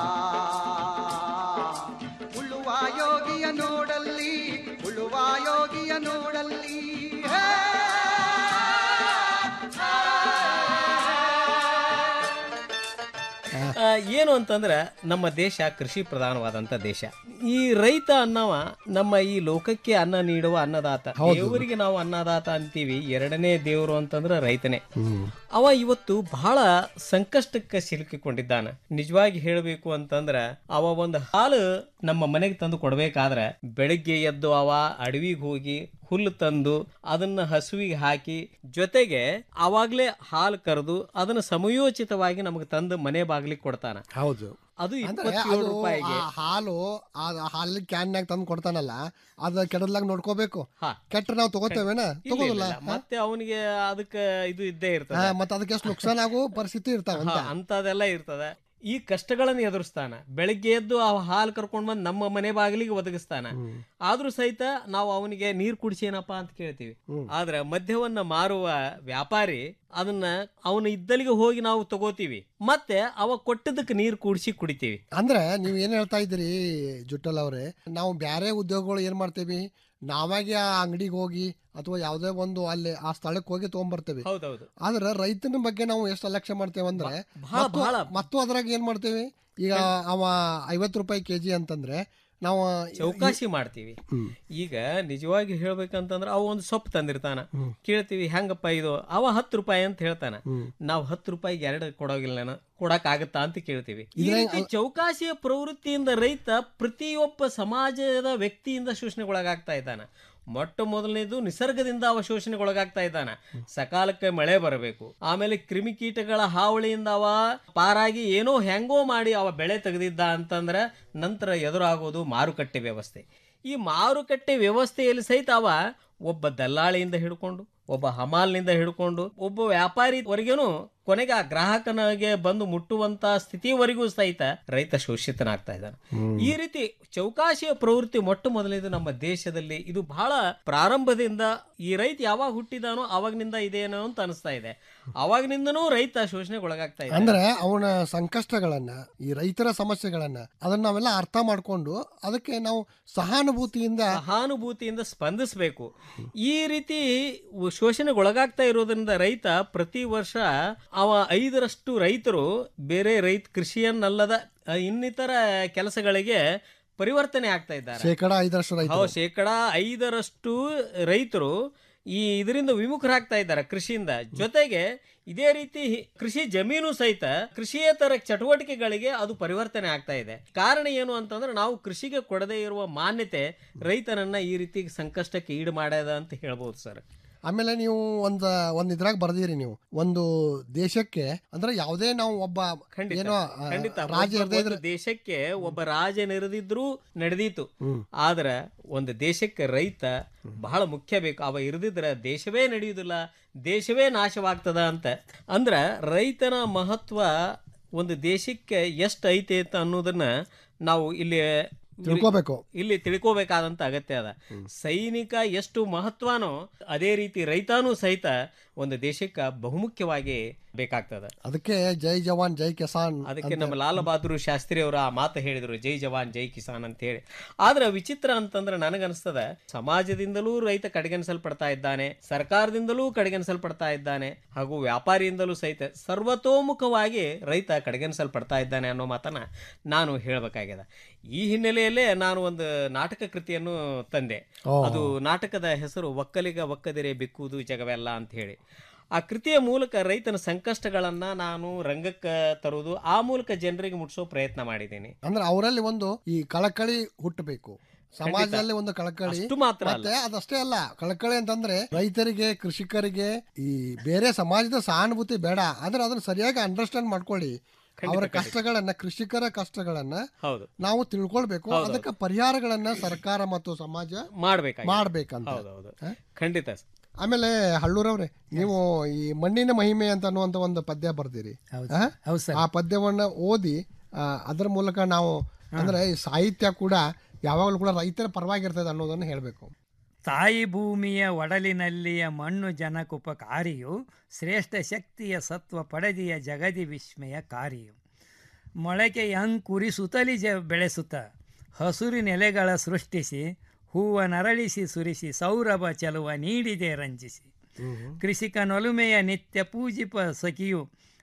ಉಳುವ ಯೋಗಿಯ ನೋಡಲ್ಲಿ ಉಳುವ ಯೋಗಿಯ ನೋಡಲ್ಲಿ ಹೇ ಆ, ಏನು ಅಂತಂದ್ರೆ ನಮ್ಮ ದೇಶ ಕೃಷಿ ಪ್ರಧಾನವಾದಂತ ದೇಶ ಈ ರೈತ ಅನ್ನವ ನಮ್ಮ ಈ ಲೋಕಕ್ಕೆ ಅನ್ನ ನೀಡುವ ಅನ್ನದಾತ ಹೌದು. ದೇವರಿಗೆ ನಾವು ಅನ್ನದಾತ ಅಂತೀವಿ ಎರಡನೇ ದೇವರು ಅಂತಂದ್ರೆ ರೈತನೇ ಅವ ಇವತ್ತು ಬಹಳ ಸಂಕಷ್ಟಕ್ಕೆ ಸಿಲುಕಿಕೊಂಡಿದ್ದಾನೆ ನಿಜವಾಗಿ ಹೇಳಬೇಕು ಅಂತಂದ್ರ ಅವ ಒಂದು ಹಾಲು ನಮ್ಮ ಮನೆಗೆ ತಂದು ಕೊಡ್ಬೇಕಾದ್ರೆ ಬೆಳಿಗ್ಗೆ ಎದ್ದು ಅವ ಅಡವಿಗೆ ಹೋಗಿ ಹುಲ್ಲು ತಂದು ಅದನ್ನ ಹಸುವಿಗೆ ಹಾಕಿ ಜೊತೆಗೆ ಅವಾಗ್ಲೇ ಹಾಲು ಕರೆದು ಅದನ್ನ ಸಮಯೋಚಿತವಾಗಿ ನಮಗೆ ತಂದು ಮನೆ ಬಾಗಿಲಿಗೆ ಕೊಡ್ತಾನ ಹೌದು ಅದು ಅಂದ್ರೆ ಇಪ್ಪತ್ತೇಳು ಅದು ರೂಪಾಯಿಗೆ ಆ ಹಾಲು ಆ ಹಾಲಿನ ಕ್ಯಾನ್ನಾಗ ತಂದು ಕೊಡ್ತಾನಲ್ಲ ಅದ ಕೆಡದ್ಲಾಗ ನೋಡ್ಕೋಬೇಕು ಕೆಟ್ಟ ನಾವು ತಗೋತೇವೇನ ಇಲ್ಲ, ಇಲ್ಲ, ತಗೋದಿಲ್ಲ ಇಲ್ಲ. ಮತ್ತೆ ಅವನಿಗೆ ಅದಕ್ಕೆ ಇದು ಇದ್ದೇ ಹಾ, ಇರ್ತದೆ ಮತ್ತೆ ಅದಕ್ಕೆ ಎಷ್ಟು ನುಕ್ಸಾನ್ ಆಗೋ ಪರಿಸ್ಥಿತಿ ಇರ್ತಾವಂತ ಹಾ, ಅಂತದೆಲ್ಲ ಇರ್ತದೆ ಈ ಕಷ್ಟಗಳನ್ನು ಎದುರಿಸ್ತಾನ ಬೆಳಿಗ್ಗೆ ಎದ್ದು ಆ ಹಾಲು ಕರ್ಕೊಂಡು ಬಂದು ನಮ್ಮ ಮನೆ ಬಾಗಿಲಿಗೆ ಒದಗಿಸ್ತಾನ ಆದ್ರೂ ಸಹಿತ ನಾವು ಅವನಿಗೆ ನೀರು ಕುಡಿಸೇನಪ್ಪ ಅಂತ ಕೇಳ್ತೀವಿ ಆದ್ರೆ ಮದ್ಯವನ್ನ ಮಾರುವ ವ್ಯಾಪಾರಿ ಅದನ್ನ ಅವನ ಇದ್ದಲ್ಲಿಗೆ ಹೋಗಿ ನಾವು ತಗೋತೀವಿ ಮತ್ತೆ ಅವ ಕೊಟ್ಟದಕ್ಕೆ ನೀರು ಕುಡಿಸಿ ಕುಡಿತೀವಿ ಅಂದ್ರೆ ನೀವು ಏನ್ ಹೇಳ್ತಾ ಇದ್ದೀರಿ ಜುಟ್ಟಲ್ ಅವ್ರೆ ನಾವು ಬ್ಯಾರೆ ಉದ್ಯೋಗಗಳು ಏನ್ ಮಾಡ್ತೇವಿ ನಾವಾಗೆ ಆ ಅಂಗಡಿಗೆ ಹೋಗಿ ಅಥವಾ ಯಾವುದೇ ಒಂದು ಅಲ್ಲಿ ಆ ಸ್ಥಳಕ್ಕೆ ಹೋಗಿ ತಗೊಂಡ್ಬರ್ತೇವೆ ಹೌದೌದು ಆದ್ರೆ ರೈತನ ಬಗ್ಗೆ ನಾವು ಎಷ್ಟು ಅಲಕ್ಷ್ಯ ಮಾಡ್ತೇವೆ ಅಂದ್ರೆ ಬಹಳ, ಮತ್ತು- ಬಹಳ. ಮತ್ತು ಅದ್ರಾಗ ಏನ್ ಮಾಡ್ತೇವೆ ಈಗ ಅವ ಐವತ್ತು ರೂಪಾಯಿ ಕೆಜಿ ಅಂತಂದ್ರೆ ನಾವು ಚೌಕಾಸಿ ಮಾಡ್ತೀವಿ ಈಗ ನಿಜವಾಗಿ ಹೇಳ್ಬೇಕಂತಂದ್ರೆ ಅವ ಒಂದು ಸೊಪ್ಪು ತಂದಿರ್ತಾನ ಕೇಳ್ತೀವಿ ಹೆಂಗಪ್ಪ ಇದು ಅವ ಹತ್ತು ರೂಪಾಯಿ ಅಂತ ಹೇಳ್ತಾನ ನಾವು ಹತ್ತು ರೂಪಾಯಿಗೆ ಎರಡು ಕೊಡೋಗಿಲ್ಲ ನಾನು ಕೊಡಕ್ ಆಗತ್ತಾ ಅಂತ ಕೇಳ್ತೀವಿ ಈ ಇದ್ರಾಗ- ರೀತಿ ಚೌಕಾಸಿಯ ಪ್ರವೃತ್ತಿಯಿಂದ ರೈತ ಪ್ರತಿಯೊಬ್ಬ ಸಮಾಜದ ವ್ಯಕ್ತಿಯಿಂದ ಶೋಷಣೆಗೊಳಗಾಗ್ತಾ ಇದ್ದಾನ ಮೊಟ್ಟ ಮೊದಲನೇದು ನಿಸರ್ಗದಿಂದ ಅವ ಶೋಷಣೆಗೊಳಗಾಗ್ತಾ ಇದ್ದಾನ ಸಕಾಲಕ್ಕೆ ಮಳೆ ಬರಬೇಕು ಆಮೇಲೆ ಕ್ರಿಮಿಕೀಟಗಳ ಹಾವಳಿಯಿಂದ ಅವ ಪಾರಾಗಿ ಏನೋ ಹೆಂಗೋ ಮಾಡಿ ಅವ ಬೆಳೆ ತೆಗೆದಿದ್ದ ಅಂತಂದ್ರೆ ನಂತರ ಎದುರಾಗೋದು ಮಾರುಕಟ್ಟೆ ವ್ಯವಸ್ಥೆ ಈ ಮಾರುಕಟ್ಟೆ ವ್ಯವಸ್ಥೆಯಲ್ಲಿ ಸಹಿತ ಅವ ಒಬ್ಬ ದಲ್ಲಾಳಿಯಿಂದ ಹಿಡ್ಕೊಂಡು ಒಬ್ಬ ಹಮಾಲ್ನಿಂದ ಹಿಡ್ಕೊಂಡು ಒಬ್ಬ ವ್ಯಾಪಾರಿವರೆಗೇನು ಕೊನೆಗೆ ಆ ಗ್ರಾಹಕನಿಗೆ ಬಂದು ಮುಟ್ಟುವಂತ ಸ್ಥಿತಿವರೆಗೂ ಸಹಿತ ರೈತ ಶೋಷಿತನಾಗ್ತಾ ಇದ್ದಾನೆ ಈ ರೀತಿ ಚೌಕಾಶಿಯ ಪ್ರವೃತ್ತಿ ಮೊಟ್ಟ ಮೊದಲನೇದು ನಮ್ಮ ದೇಶದಲ್ಲಿ ಇದು ಬಹಳ ಪ್ರಾರಂಭದಿಂದ ಈ ರೈತ ಯಾವಾಗ ಹುಟ್ಟಿದಾನೋ ಅವಾಗಿನಿಂದ ಇದೇನೋ ಅಂತ ಅನಿಸ್ತಾ ಇದೆ ಅವಾಗಿನಿಂದನೂ ರೈತ ಶೋಷಣೆಗೊಳಗಾಗ್ತಾ ಇದೆ ಅಂದ್ರೆ ಅವನ ಸಂಕಷ್ಟಗಳನ್ನ ಈ ರೈತರ ಸಮಸ್ಯೆಗಳನ್ನ ಅದನ್ನ ನಾವೆಲ್ಲ ಅರ್ಥ ಮಾಡ್ಕೊಂಡು ಅದಕ್ಕೆ ನಾವು ಸಹಾನುಭೂತಿಯಿಂದ ಸಹಾನುಭೂತಿಯಿಂದ ಸ್ಪಂದಿಸಬೇಕು ಈ ರೀತಿ ಶೋಷಣೆಗೊಳಗಾಗ್ತಾ ಇರೋದ್ರಿಂದ ರೈತ ಪ್ರತಿ ವರ್ಷ ಅವ ಐದರಷ್ಟು ರೈತರು ಬೇರೆ ರೈತ ಕೃಷಿಯನ್ನಲ್ಲದ ಅ, ಇನ್ನಿತರ ಕೆಲಸಗಳಿಗೆ ಪರಿವರ್ತನೆ ಆಗ್ತಾ ಇದ್ದಾರೆ ಶೇಕಡ ಐದರಷ್ಟು ರೈತರು. ಹೌದು, ಶೇಕಡ ಐದರಷ್ಟು ರೈತರು ಈ ಇದರಿಂದ ವಿಮುಖರಾಗ್ತಾ ಇದ್ದಾರೆ ಕೃಷಿಯಿಂದ ಜೊತೆಗೆ ಇದೇ ರೀತಿ ಕೃಷಿ ಜಮೀನು ಸಹಿತ ಕೃಷಿಯೇತರ ಚಟುವಟಿಕೆಗಳಿಗೆ ಅದು ಪರಿವರ್ತನೆ ಆಗ್ತಾ ಇದೆ ಕಾರಣ ಏನು ಅಂತಂದ್ರೆ ನಾವು ಕೃಷಿಗೆ ಕೊಡದೇ ಇರುವ ಮಾನ್ಯತೆ ರೈತನನ್ನ ಈ ರೀತಿ ಸಂಕಷ್ಟಕ್ಕೆ ಈಡು ಮಾಡ್ಯದ ಅಂತ ಹೇಳ್ಬೋದು ಸರ್ ಆಮೇಲೆ ನೀವು ಒಂದ್ ಒಂದ್ ಇದ್ರಾಗ ಬರ್ದಿರಿ ನೀವು ಒಂದು ದೇಶಕ್ಕೆ ಅಂದ್ರೆ ಯಾವುದೇ ನಾವು ಒಬ್ಬ ಏನೋ ಆ, ಖಂಡಿತ ರಾಜ ಒಬ್ಬ- ಇರದೇ ಇದ್ರೆ ಒಂದು ದೇಶಕ್ಕೆ ಒಬ್ಬ ರಾಜ ನೆರೆದಿದ್ರು ನಡೆದೀತು ಆದ್ರ ಒಂದು ದೇಶಕ್ಕೆ ರೈತ ಬಹಳ ಮುಖ್ಯ ಬೇಕು ಅವ ಇರದಿದ್ರೆ ದೇಶವೇ ನಡೆಯುವುದಿಲ್ಲ ದೇಶವೇ ನಾಶವಾಗ್ತದ ಅಂತ ಅಂದ್ರ ರೈತನ ಮಹತ್ವ ಒಂದು ದೇಶಕ್ಕೆ ಎಷ್ಟು ಐತೆ ಅಂತ ಅನ್ನೋದನ್ನ ನಾವು ಇಲ್ಲಿ ತಿಳ್ಕೊಬೇಕು. ಇಲ್ಲಿ ತಿಳ್ಕೋಬೇಕಾದಂತ ಅಗತ್ಯ ಅದ ಸೈನಿಕ ಎಷ್ಟು ಮಹತ್ವನೋ ಅದೇ ರೀತಿ ರೈತಾನೂ ಸಹಿತ ಒಂದು ದೇಶಕ್ಕೆ ಬಹುಮುಖ್ಯವಾಗಿ ಬೇಕಾಗ್ತದ ಅದಕ್ಕೆ ಜೈ ಜವಾನ್ ಜೈ ಕಿಸಾನ್ ಅದಕ್ಕೆ ನಮ್ಮ ಲಾಲ್ ಬಹದ್ದೂರ್ ಶಾಸ್ತ್ರಿ ಅವರು ಆ ಮಾತು ಹೇಳಿದ್ರು ಜೈ ಜವಾನ್ ಜೈ ಕಿಸಾನ್ ಅಂತ ಹೇಳಿ ಆದ್ರೆ ವಿಚಿತ್ರ ಅಂತಂದ್ರೆ ನನಗನ್ಸ್ತದ ಸಮಾಜದಿಂದಲೂ ರೈತ ಕಡೆಗಣಿಸಲ್ಪಡ್ತಾ ಇದ್ದಾನೆ ಸರ್ಕಾರದಿಂದಲೂ ಕಡೆಗಣಿಸಲ್ಪಡ್ತಾ ಇದ್ದಾನೆ ಹಾಗೂ ವ್ಯಾಪಾರಿಯಿಂದಲೂ ಸಹಿತ ಸರ್ವತೋಮುಖವಾಗಿ ರೈತ ಕಡೆಗಣಿಸಲ್ಪಡ್ತಾ ಇದ್ದಾನೆ ಅನ್ನೋ ಮಾತನ್ನ ನಾನು ಹೇಳಬೇಕಾಗಿದೆ ಈ ಹಿನ್ನೆಲೆಯಲ್ಲೇ ನಾನು ಒಂದು ನಾಟಕ ಕೃತಿಯನ್ನು ತಂದೆ ಓ. ಅದು ನಾಟಕದ ಹೆಸರು ಒಕ್ಕಲಿಗ ಒಕ್ಕದಿರೆ ಬಿಕ್ಕುವುದು ಜಗವೆಲ್ಲ ಅಂತ ಹೇಳಿ ಆ ಕೃತಿಯ ಮೂಲಕ ರೈತನ ಸಂಕಷ್ಟಗಳನ್ನ ನಾನು ರಂಗಕ್ಕೆ ತರುವುದು ಆ ಮೂಲಕ ಜನರಿಗೆ ಮುಟ್ಟಿಸೋ ಪ್ರಯತ್ನ ಮಾಡಿದ್ದೀನಿ ಅಂದ್ರೆ ಅವರಲ್ಲಿ ಒಂದು ಈ ಕಳಕಳಿ ಹುಟ್ಟಬೇಕು ಸಮಾಜದಲ್ಲಿ ಒಂದು ಕಳಕಳಿ ಅಷ್ಟು ಮಾತ್ರ ಅಲ್ಲ. ಮತ್ತೆ ಅದಷ್ಟೇ ಅಲ್ಲ ಕಳಕಳಿ ಅಂತಂದ್ರೆ ರೈತರಿಗೆ ಕೃಷಿಕರಿಗೆ ಈ ಬೇರೆ ಸಮಾಜದ ಸಹಾನುಭೂತಿ ಬೇಡ ಆದ್ರೆ ಅದನ್ನ ಸರಿಯಾಗಿ ಅಂಡರ್ಸ್ಟ್ಯಾಂಡ್ ಮಾಡ್ಕೊಳ್ಳಿ ಖಂಡಿತ, ಅವರ ಖಂಡಿತ. ಕಷ್ಟಗಳನ್ನ ಕೃಷಿಕರ ಕಷ್ಟಗಳನ್ನ ಹೌದು ನಾವು ತಿಳ್ಕೊಳ್ಬೇಕು ಹೌದು, ಅದಕ್ಕೆ ಪರಿಹಾರಗಳನ್ನ ಸರ್ಕಾರ ಮತ್ತು ಸಮಾಜ ಮಾಡ್ಬೇಕಾಗಿದೆ. ಮಾಡ್ಬೇಕಂತ ಹೌದೌದು ಹ? ಖಂಡಿತ ಸರ್. ಆಮೇಲೆ ಹಳ್ಳೂರವ್ರೆ ನೀವು ಈ ಮಣ್ಣಿನ ಮಹಿಮೆ ಅಂತ ಅನ್ನುವಂತ ಒಂದು ಪದ್ಯ ಬರ್ದಿರಿ ಆ? ಆ ಪದ್ಯವನ್ನ ಓದಿ ಆ, ಅದರ ಮೂಲಕ ನಾವು ಅಂದ್ರೆ ಈ ಸಾಹಿತ್ಯ ಕೂಡ ಯಾವಾಗಲೂ ಕೂಡ ರೈತರ ಪರವಾಗಿರ್ತದೆ ಅನ್ನೋದನ್ನ ಹೇಳ್ಬೇಕು ತಾಯಿ ಭೂಮಿಯ ಒಡಲಿನಲ್ಲಿಯ ಮಣ್ಣು ಜನಕುಪಕಾರಿಯು ಶ್ರೇಷ್ಠ ಶಕ್ತಿಯ ಸತ್ವ ಪಡೆದಿಯ ಜಗದಿ ವಿಸ್ಮಯ ಕಾರಿಯು ಮೊಳಕೆಯ ಅಂಕುರಿಸುತ್ತಲಿ ಜ ಬೆಳೆಸುತ್ತ ಹಸುರಿನೆಲೆಗಳ ಸೃಷ್ಟಿಸಿ ಹೂವ ನರಳಿಸಿ ಸುರಿಸಿ ಸೌರಭ ಚೆಲುವ ನೀಡಿದೆ ರಂಜಿಸಿ ಕೃಷಿಕನೊಲುಮೆಯ ನಿತ್ಯ ಪೂಜಿಪ ಸಖಿಯು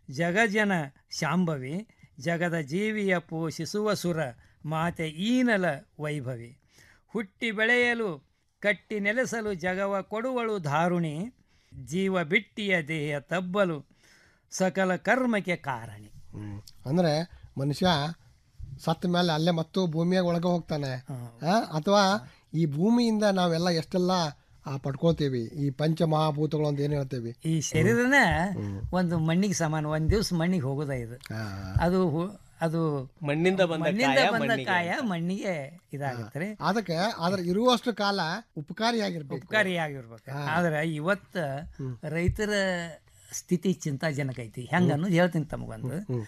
ಜಗಜನ ಶಾಂಭವಿ ಜಗದ ಜೀವಿಯ ಪೋಷಿಸುವ ಸುರ ಮಾತೆ ಈನಲ ವೈಭವಿ ಹುಟ್ಟಿ ಬೆಳೆಯಲು ಕಟ್ಟಿ ನೆಲೆಸಲು ಜಗವ ಕೊಡುವಳು ಧಾರುಣಿ ಜೀವ ಬಿಟ್ಟಿಯ ದೇಹ ತಬ್ಬಲು ಸಕಲ ಕರ್ಮಕ್ಕೆ ಕಾರಣಿ ಅಂದ್ರೆ ಮನುಷ್ಯ ಸತ್ತ ಮೇಲೆ ಅಲ್ಲೇ ಮತ್ತು ಭೂಮಿಯಾಗ ಒಳಗೆ ಹೋಗ್ತಾನೆ ಆ? ಅಥವಾ ಈ ಭೂಮಿಯಿಂದ ನಾವೆಲ್ಲ ಎಷ್ಟೆಲ್ಲ ಆ, ಪಡ್ಕೊಳ್ತೀವಿ ಈ ಪಂಚಮಹಾಭೂತಗಳು ಅಂತ ಏನ್ ಹೇಳ್ತೇವಿ ಈ ಶರೀರನೇ ಒಂದು ಮಣ್ಣಿಗೆ ಸಮಾನ ಒಂದು ದಿವಸ ಮಣ್ಣಿಗೆ ಹೋಗೋದ ಇದು ಅದು ಹು- ಅದು ಮಣ್ಣಿಂದ ಬಂದ ಮಣ್ಣಿಂದ ಕಾಯ ಬಂದ ಮಣ್ಣಿಗೆ ಕಾಯ ಮಣ್ಣಿಗೆ ಇದಾಗುತ್ತೆ ರೀ ಅದಕ್ಕೆ ಆದ್ರೆ ಇರುವಷ್ಟು ಕಾಲ ಉಪಕಾರಿಯಾಗಿರ್ಬೇಕು ಉಪಕಾರಿಯಾಗಿರ್ಬೇಕು ಆದ್ರೆ ಇವತ್ತು ರೈತರ ಸ್ಥಿತಿ ಚಿಂತಾಜನಕ ಐತಿ ಹೆಂಗ ಅನ್ನೋದು ಹೇಳ್ತೀನಿ ತಮಗೊಂದು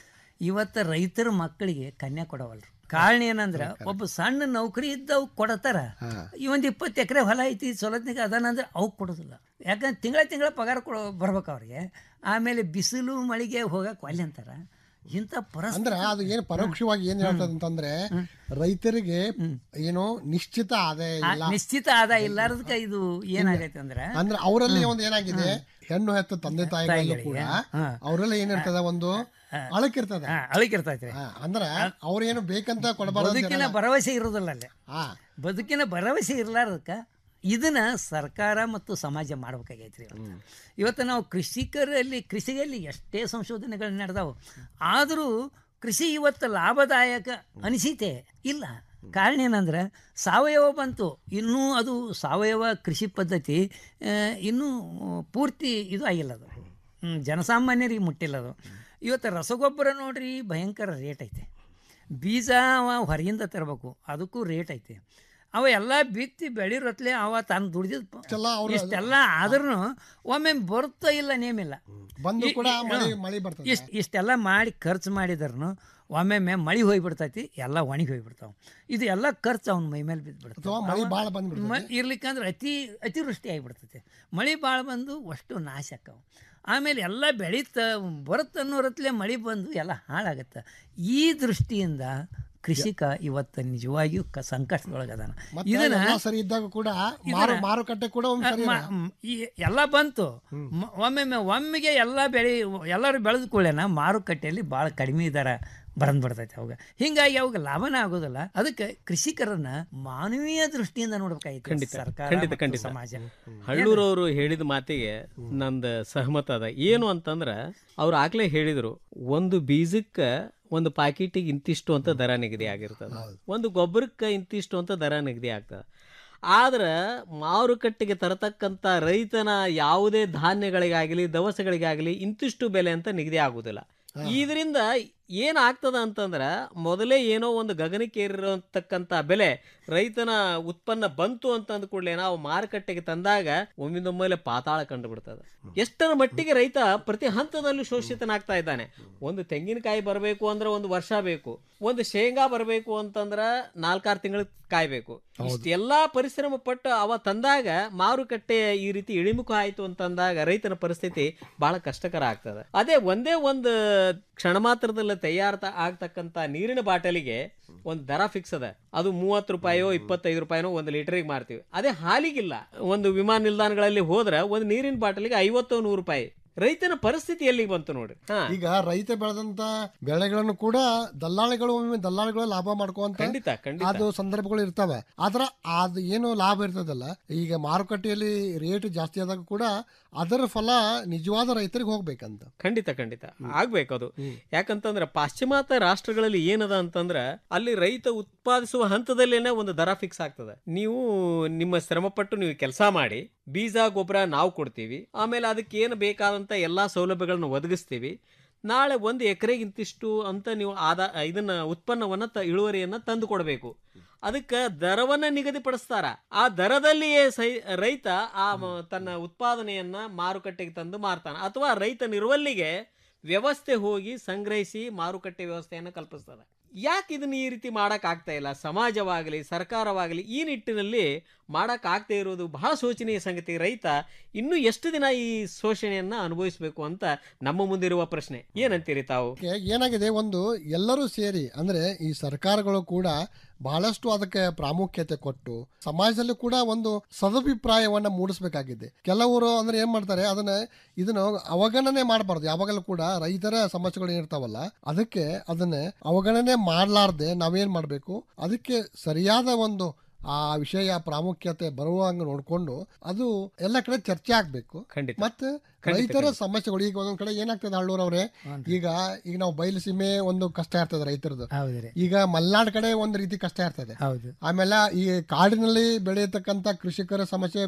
ಇವತ್ತು ರೈತರ ಮಕ್ಕಳಿಗೆ ಕನ್ಯಾ ಕೊಡವಲ್ರು ಕಾರಣ ಏನಂದ್ರ ಒಬ್ಬ ಸಣ್ಣ ನೌಕರಿ ಇದ್ದವ್ ಕೊಡತಾರ ಈ ಒಂದು ಇಪ್ಪತ್ತು ಎಕರೆ ಹೊಲ ಐತಿ ಸೊಲತ್ನಿಗೆ ಅದಾನ ಅಂದ್ರೆ ಅವು ಕೊಡೋದಿಲ್ಲ ಯಾಕಂದ್ರೆ ತಿಂಗಳ ತಿಂಗಳ ಪಗಾರ ಕೊಡೋ ಬರ್ಬೇಕು ಅವ್ರಿಗೆ ಆಮೇಲೆ ಬಿಸಿಲು ಮಳೆಗೆ ಹೋಗಕ್ಕೆ ಒಲ್ಲೆ ಅಂತಾರ ಇಂಥ ಪರಿಸ್ಥಿತಿ ಅಂದ್ರೆ ಅದು ಏನು ಪರೋಕ್ಷವಾಗಿ ಏನ್ ಹೇಳ್ತದೆ ಅಂತಂದ್ರೆ ರೈತರಿಗೆ ಏನು ನಿಶ್ಚಿತ ಆದಾಯ ಆ ಇಲ್ಲ ನಿಶ್ಚಿತ ಆದಾಯ ಇಲ್ಲಾರದಕ್ಕೆ ಇದು ಏನಾಗೈತೆ ಅಂದ್ರೆ ಅಂದ್ರೆ ಅವರಲ್ಲಿ ಒಂದು ಏನಾಗಿದೆ ಹೆಣ್ಣು ಹೆತ್ತ ತಂದೆ ತಾಯಿಗಳಲ್ಲೂ ಕೂಡ ಅವರೆಲ್ಲ ಏನಿರ್ತದ ಒಂದು ಅಳಕಿರ್ತದ ಅಳಕಿರ್ತೈತೆ ಅಂದ್ರ ಅವ್ರೇನು ಬೇಕಂತ ಕೊಡಬಾರ್ದು ಅಂತ ಬದುಕಿನ ಇರಲ್ಲ. ಭರವಸೆ ಇರೋದಿಲ್ಲ ಅಲ್ಲಿ ಆ. ಬದುಕಿನ ಭರವಸೆ ಇರ್ಲಾರ್ದಕ್ಕೆ ಇದನ್ನ ಸರ್ಕಾರ ಮತ್ತು ಸಮಾಜ ಮಾಡ್ಬೇಕಾಗೈತ್ರಿ ಇವತ್ತು ಇವತ್ತು ನಾವು ಕೃಷಿಕರಲ್ಲಿ ಕೃಷಿಯಲ್ಲಿ ಎಷ್ಟೇ ಸಂಶೋಧನೆಗಳು ನಡೆದಾವು ಆದರೂ ಕೃಷಿ ಇವತ್ತು ಲಾಭದಾಯಕ ಅನಿಸೀತೆ ಇಲ್ಲ ಕಾರಣ ಏನಂದ್ರೆ ಸಾವಯವ ಬಂತು ಇನ್ನೂ ಅದು ಸಾವಯವ ಕೃಷಿ ಪದ್ಧತಿ ಆ, ಇನ್ನೂ ಪೂರ್ತಿ ಇದು ಆಗಿಲ್ಲ ಅದು ಹ್ಮ್, ಜನಸಾಮಾನ್ಯರಿಗೆ ಮುಟ್ಟಿಲ್ಲ ಅದು ಇವತ್ತು ರಸಗೊಬ್ಬರ ನೋಡ್ರಿ ಭಯಂಕರ ರೇಟ್ ಐತೆ ಬೀಜ ಅವ ಹೊರಗಿಂದ ತರಬೇಕು ಅದಕ್ಕೂ ರೇಟ್ ಐತೆ ಅವ ಎಲ್ಲ ಬಿತ್ತಿ ಬೆಳಿರತ್ಲೆ ಅವ ತಾನು ದುಡಿದಿದ್ದು ಇಷ್ಟೆಲ್ಲ ಆದ್ರೂ ಒಮ್ಮೆ ಬರುತ್ತಾ ಇಲ್ಲ ನೇಮಿಲ್ಲ ಬಂದು ಕೂಡ ಈ- ಮಳೆ ಹ್ಮ್. ಮಳೆ ಬರ್ತದೆ ಇಷ್ಟ್ ಇಷ್ಟೆಲ್ಲ ಮಾಡಿ ಖರ್ಚು ಮಾಡಿದ್ರು ಒಮ್ಮೊಮ್ಮೆ ಮಳೆ ಹೋಗ್ಬಿಡ್ತೈತಿ ಎಲ್ಲ ಒಣಗಿ ಹೋಗ್ಬಿಡ್ತಾವೆ ಇದು ಎಲ್ಲ ಖರ್ಚು ಅವ್ನ ಮೈ ಮೇಲೆ ಬಿದ್ದುಬಿಡ್ತದೆ ಅಥವಾ ಮಳೆ ಭಾಳ ಬಂದ್ಬಿಡ್ತದೆ. ಮ- ಇರ್ಲಿಕ್ಕಂದ್ರೆ ಅತಿ ಅತಿವೃಷ್ಟಿ ಆಗಿಬಿಡ್ತೈತೆ ಮಳೆ ಭಾಳ ಬಂದು ಅಷ್ಟು ನಾಶ ಆಕ್ಕವು ಆಮೇಲೆ ಎಲ್ಲ ಬೆಳೀತ ಬರುತ್ತೆ ಅನ್ನೋರತ್ಲೆ ಮಳೆ ಬಂದು ಎಲ್ಲ ಹಾಳಾಗತ್ತೆ ಈ ದೃಷ್ಟಿಯಿಂದ ಕೃಷಿಕ ಇವತ್ತು ನಿಜವಾಗಿಯೂ ಕ ಸಂಕಷ್ಟದೊಳಗದಾನ ಮತ್ತೆ ಎಲ್ಲ ಸರಿ ಇದ್ದಾಗ ಕೂಡ ಮಾರು ಮಾರುಕಟ್ಟೆ ಕೂಡ ಒಮ್ಮೆ ಸರಿ ಮ- ಮ್, ಈ ಎಲ್ಲ ಬಂತು ಮ- ಒಮ್ಮೊಮ್ಮೆ ಒಮ್ಮೆಗೆ ಎಲ್ಲ ಬೆಳೆ ಎಲ್ಲರೂ ಬೆಳೆದ ಕೂಡಲೇನ ಮಾರುಕಟ್ಟೆಯಲ್ಲಿ ಭಾಳ ಕಡಿಮೆ ದರ ಬರ್ತೈತೆ ಅವಾಗ ಹಿಂಗಾಗಿ ಅವಾಗ ಲಾಭನೇ ಆಗೋದಿಲ್ಲ ಅದಕ್ಕೆ ಕೃಷಿಕರನ್ನ ಮಾನವೀಯ ದೃಷ್ಟಿಯಿಂದ ನೋಡ್ಬೇಕಾಗಿತ್ತು ಖಂಡಿತ ಸರ್ಕಾರ ಖಂಡಿತ ಮತ್ತು ಖಂಡಿತ ಸಮಾಜ ಹಳ್ಳೂರವರು ಹೇಳಿದ ಮಾತಿಗೆ ನಂದು ಸಹಮತ ಅದ ಏನು ಅಂತಂದ್ರ ಅವ್ರು ಆಗ್ಲೇ ಹೇಳಿದ್ರು ಒಂದು ಬೀಜಕ್ಕೆ ಒಂದು ಪಾಕಿಟಿಗೆ ಇಂತಿಷ್ಟು ಅಂತ ದರ ನಿಗದಿ ಆಗಿರ್ತದೆ ಒಂದು ಗೊಬ್ಬರಕ್ಕೆ ಇಂತಿಷ್ಟು ಅಂತ ದರ ನಿಗದಿ ಆಗ್ತದೆ ಆದ್ರೆ ಮಾರುಕಟ್ಟೆಗೆ ತರತಕ್ಕಂಥ ರೈತನ ಯಾವುದೇ ಧಾನ್ಯಗಳಿಗಾಗಲಿ ದವಸಗಳಿಗಾಗಲಿ ಇಂತಿಷ್ಟು ಬೆಲೆ ಅಂತ ನಿಗದಿ ಆಗುವುದಿಲ್ಲ ಇದರಿಂದ ಏನಾಗ್ತದ ಅಂತಂದ್ರೆ ಮೊದಲೇ ಏನೋ ಒಂದು ಗಗನಕ್ಕೇರಿರತಕ್ಕಂಥ ಬೆಲೆ ರೈತನ ಉತ್ಪನ್ನ ಬಂತು ಅಂತ ಅಂದ ಕೂಡಲೇ ನಾವು ಮಾರುಕಟ್ಟೆಗೆ ತಂದಾಗ ಒಮ್ಮಿಂದೊಮ್ಮೆಲೆ ಪಾತಾಳ ಕಂಡು ಬಿಡ್ತದೆ ಎಷ್ಟರ ಮಟ್ಟಿಗೆ ರೈತ ಪ್ರತಿ ಹಂತದಲ್ಲೂ ಶೋಷಿತನಾಗ್ತಾ ಇದ್ದಾನೆ ಒಂದು ತೆಂಗಿನಕಾಯಿ ಬರಬೇಕು ಅಂದ್ರೆ ಒಂದು ವರ್ಷ ಬೇಕು ಒಂದು ಶೇಂಗಾ ಬರಬೇಕು ಅಂತಂದ್ರೆ ನಾಲ್ಕಾರು ತಿಂಗಳು ಕಾಯ್ಬೇಕು ಇಷ್ಟೆಲ್ಲಾ ಪರಿಶ್ರಮ ಪಟ್ಟು ಅವ ತಂದಾಗ ಮಾರುಕಟ್ಟೆ ಈ ರೀತಿ ಇಳಿಮುಖ ಆಯ್ತು ಅಂತಂದಾಗ ರೈತನ ಪರಿಸ್ಥಿತಿ ಬಹಳ ಕಷ್ಟಕರ ಆಗ್ತದೆ ಅದೇ ಒಂದೇ ಒಂದು ಕ್ಷಣ ಮಾತ್ರದಲ್ಲಿ ತಯಾರ ಆಗ್ತಕ್ಕಂಥ ನೀರಿನ ಬಾಟಲಿಗೆ ಒಂದು ದರ ಫಿಕ್ಸ್ ಅದ ಅದು ಮೂವತ್ತು ರೂಪಾಯೋ ಇಪ್ಪತ್ತೈದು ರೂಪಾಯಿನೋ ಒಂದು ಲೀಟರಿಗೆ ಮಾರ್ತೀವಿ ಅದೇ ಹಾಲಿಗಿಲ್ಲ ಒಂದು ವಿಮಾನ ನಿಲ್ದಾಣಗಳಲ್ಲಿ ಹೋದ್ರೆ ಒಂದು ನೀರಿನ ಬಾಟಲಿಗೆ ಐವತ್ತು ನೂರು ರೂಪಾಯಿ ರೈತನ ಪರಿಸ್ಥಿತಿ ಎಲ್ಲಿಗೆ ಬಂತು ನೋಡ್ರಿ ಹಾ ಈಗ ರೈತ ಬೆಳೆದಂತ ಬೆಳೆಗಳನ್ನು ಕೂಡ ದಲ್ಲಾಳಿಗಳು ಒಮ್ಮೆ ದಲ್ಲಾಳಿಗಳು ಲಾಭ ಮಾಡ್ಕೊಂತ ಖಂಡಿತ, ಖಂಡಿತ. ಅದು ಸಂದರ್ಭಗಳು ಇರ್ತವೆ ಆದ್ರ ಅದು ಏನು ಲಾಭ ಇರ್ತದಲ್ಲ ಈಗ ಮಾರುಕಟ್ಟೆಯಲ್ಲಿ ರೇಟ್ ಜಾಸ್ತಿ ಆದಾಗ ಕೂಡ ಅದರ ಫಲ ನಿಜವಾದ ರೈತರಿಗೆ ಹೋಗ್ಬೇಕಂತ ಖಂಡಿತ ಖಂಡಿತ ಆಗ್ಬೇಕು ಅದು ಯಾಕಂತಂದ್ರೆ ಪಾಶ್ಚಿಮಾತ್ಯ ರಾಷ್ಟ್ರಗಳಲ್ಲಿ ಏನದ ಅಂತಂದ್ರ ಅಲ್ಲಿ ರೈತ ಉತ್ಪಾದಿಸುವ ಹಂತದಲ್ಲೇನೆ ಒಂದು ದರ ಫಿಕ್ಸ್ ಆಗ್ತದೆ ನೀವು ನಿಮ್ಮ ಶ್ರಮಪಟ್ಟು ನೀವು ಕೆಲಸ ಮಾಡಿ ಬೀಜ ಗೊಬ್ಬರ ನಾವು ಕೊಡ್ತೀವಿ ಆಮೇಲೆ ಅದಕ್ಕೆ ಏನು ಬೇಕಾದಂತ ಎಲ್ಲಾ ಸೌಲಭ್ಯಗಳನ್ನು ಒದಗಿಸ್ತೀವಿ ನಾಳೆ ಒಂದು ಎಕರೆಗೆ ಇಂತಿಷ್ಟು ಅಂತ ನೀವು ಆದಾ ಇದನ್ನ ಉತ್ಪನ್ನವನ್ನ ತ ಇಳುವರಿಯನ್ನ ತಂದು ಕೊಡಬೇಕು ಅದಕ್ಕೆ ದರವನ್ನ ನಿಗದಿಪಡಿಸ್ತಾರ ಆ ದರದಲ್ಲಿಯೇ ಸೈ ರೈತ ಆ ಮ- ತನ್ನ ಉತ್ಪಾದನೆಯನ್ನ ಮಾರುಕಟ್ಟೆಗೆ ತಂದು ಮಾರ್ತಾನೆ ಅಥವಾ ರೈತ ನಿರ್ವಲ್ಲಿಗೆ ವ್ಯವಸ್ಥೆ ಹೋಗಿ ಸಂಗ್ರಹಿಸಿ ಮಾರುಕಟ್ಟೆ ವ್ಯವಸ್ಥೆಯನ್ನು ಕಲ್ಪಿಸ್ತದೆ ಯಾಕೆ ಇದನ್ನ ಈ ರೀತಿ ಮಾಡಕ್ ಆಗ್ತಾ ಇಲ್ಲ ಸಮಾಜವಾಗಲಿ ಸರ್ಕಾರವಾಗಲಿ ಈ ನಿಟ್ಟಿನಲ್ಲಿ ಮಾಡಕ್ ಆಗ್ತಾ ಇರೋದು ಬಹಳ ಶೋಚನೀಯ ಸಂಗತಿ ರೈತ ಇನ್ನು ಎಷ್ಟು ದಿನ ಈ ಶೋಷಣೆಯನ್ನ ಅನುಭವಿಸಬೇಕು ಅಂತ ನಮ್ಮ ಮುಂದಿರುವ ಪ್ರಶ್ನೆ ಏನಂತೀರಿ ತಾವು ಏ- ಏನಾಗಿದೆ ಒಂದು ಎಲ್ಲರೂ ಸೇರಿ ಅಂದ್ರೆ ಈ ಸರ್ಕಾರಗಳು ಕೂಡ ಬಹಳಷ್ಟು ಅದಕ್ಕೆ ಪ್ರಾಮುಖ್ಯತೆ ಕೊಟ್ಟು ಸಮಾಜದಲ್ಲಿ ಕೂಡ ಒಂದು ಸದಭಿಪ್ರಾಯವನ್ನ ಮೂಡಿಸಬೇಕಾಗಿದೆ ಕೆಲವರು ಅಂದ್ರೆ ಏನ್ ಮಾಡ್ತಾರೆ ಅದನ್ನ ಇದನ್ನ ಅವಗಣನೆ ಮಾಡಬಾರ್ದು ಯಾವಾಗಲೂ ಕೂಡ ರೈತರ ಸಮಸ್ಯೆಗಳು ಏನಿರ್ತಾವಲ್ಲ ಅದಕ್ಕೆ ಅದನ್ನ ಅವಗಣನೆ ಮಾಡ್ಲಾರ್ದೆ ನಾವೇನ್ ಮಾಡ್ಬೇಕು ಅದಕ್ಕೆ ಸರಿಯಾದ ಒಂದು ಆ ವಿಷಯ ಪ್ರಾಮುಖ್ಯತೆ ಬರುವಂಗ ನೋಡ್ಕೊಂಡು ಅದು ಎಲ್ಲ ಕಡೆ ಚರ್ಚೆ ಆಗ್ಬೇಕು ಖಂಡಿತ ಮತ್ತೆ ಖಂಡಿತ, ರೈತರ ಖಂಡಿತ. ಸಮಸ್ಯೆಗಳು ಈಗ ಒಂದೊಂದ್ ಕಡೆ ಏನಾಗ್ತದೆ ಹಳ್ಳೂರವ್ರೆ ಈಗ ಈಗ ನಾವು ಬಯಲು ಸೀಮೆ ಒಂದು ಕಷ್ಟ ಇರ್ತದೆ ರೈತರದ್ದು ಹೌದ್ರಿ ಈಗ ಮಲ್ನಾಡ್ ಕಡೆ ಒಂದ್ ರೀತಿ ಕಷ್ಟ ಇರ್ತದೆ ಹೌದು ಆಮೇಲೆ ಈ ಕಾಡಿನಲ್ಲಿ ಬೆಳೆಯತಕ್ಕಂತ ಕೃಷಿಕರ ಸಮಸ್ಯೆ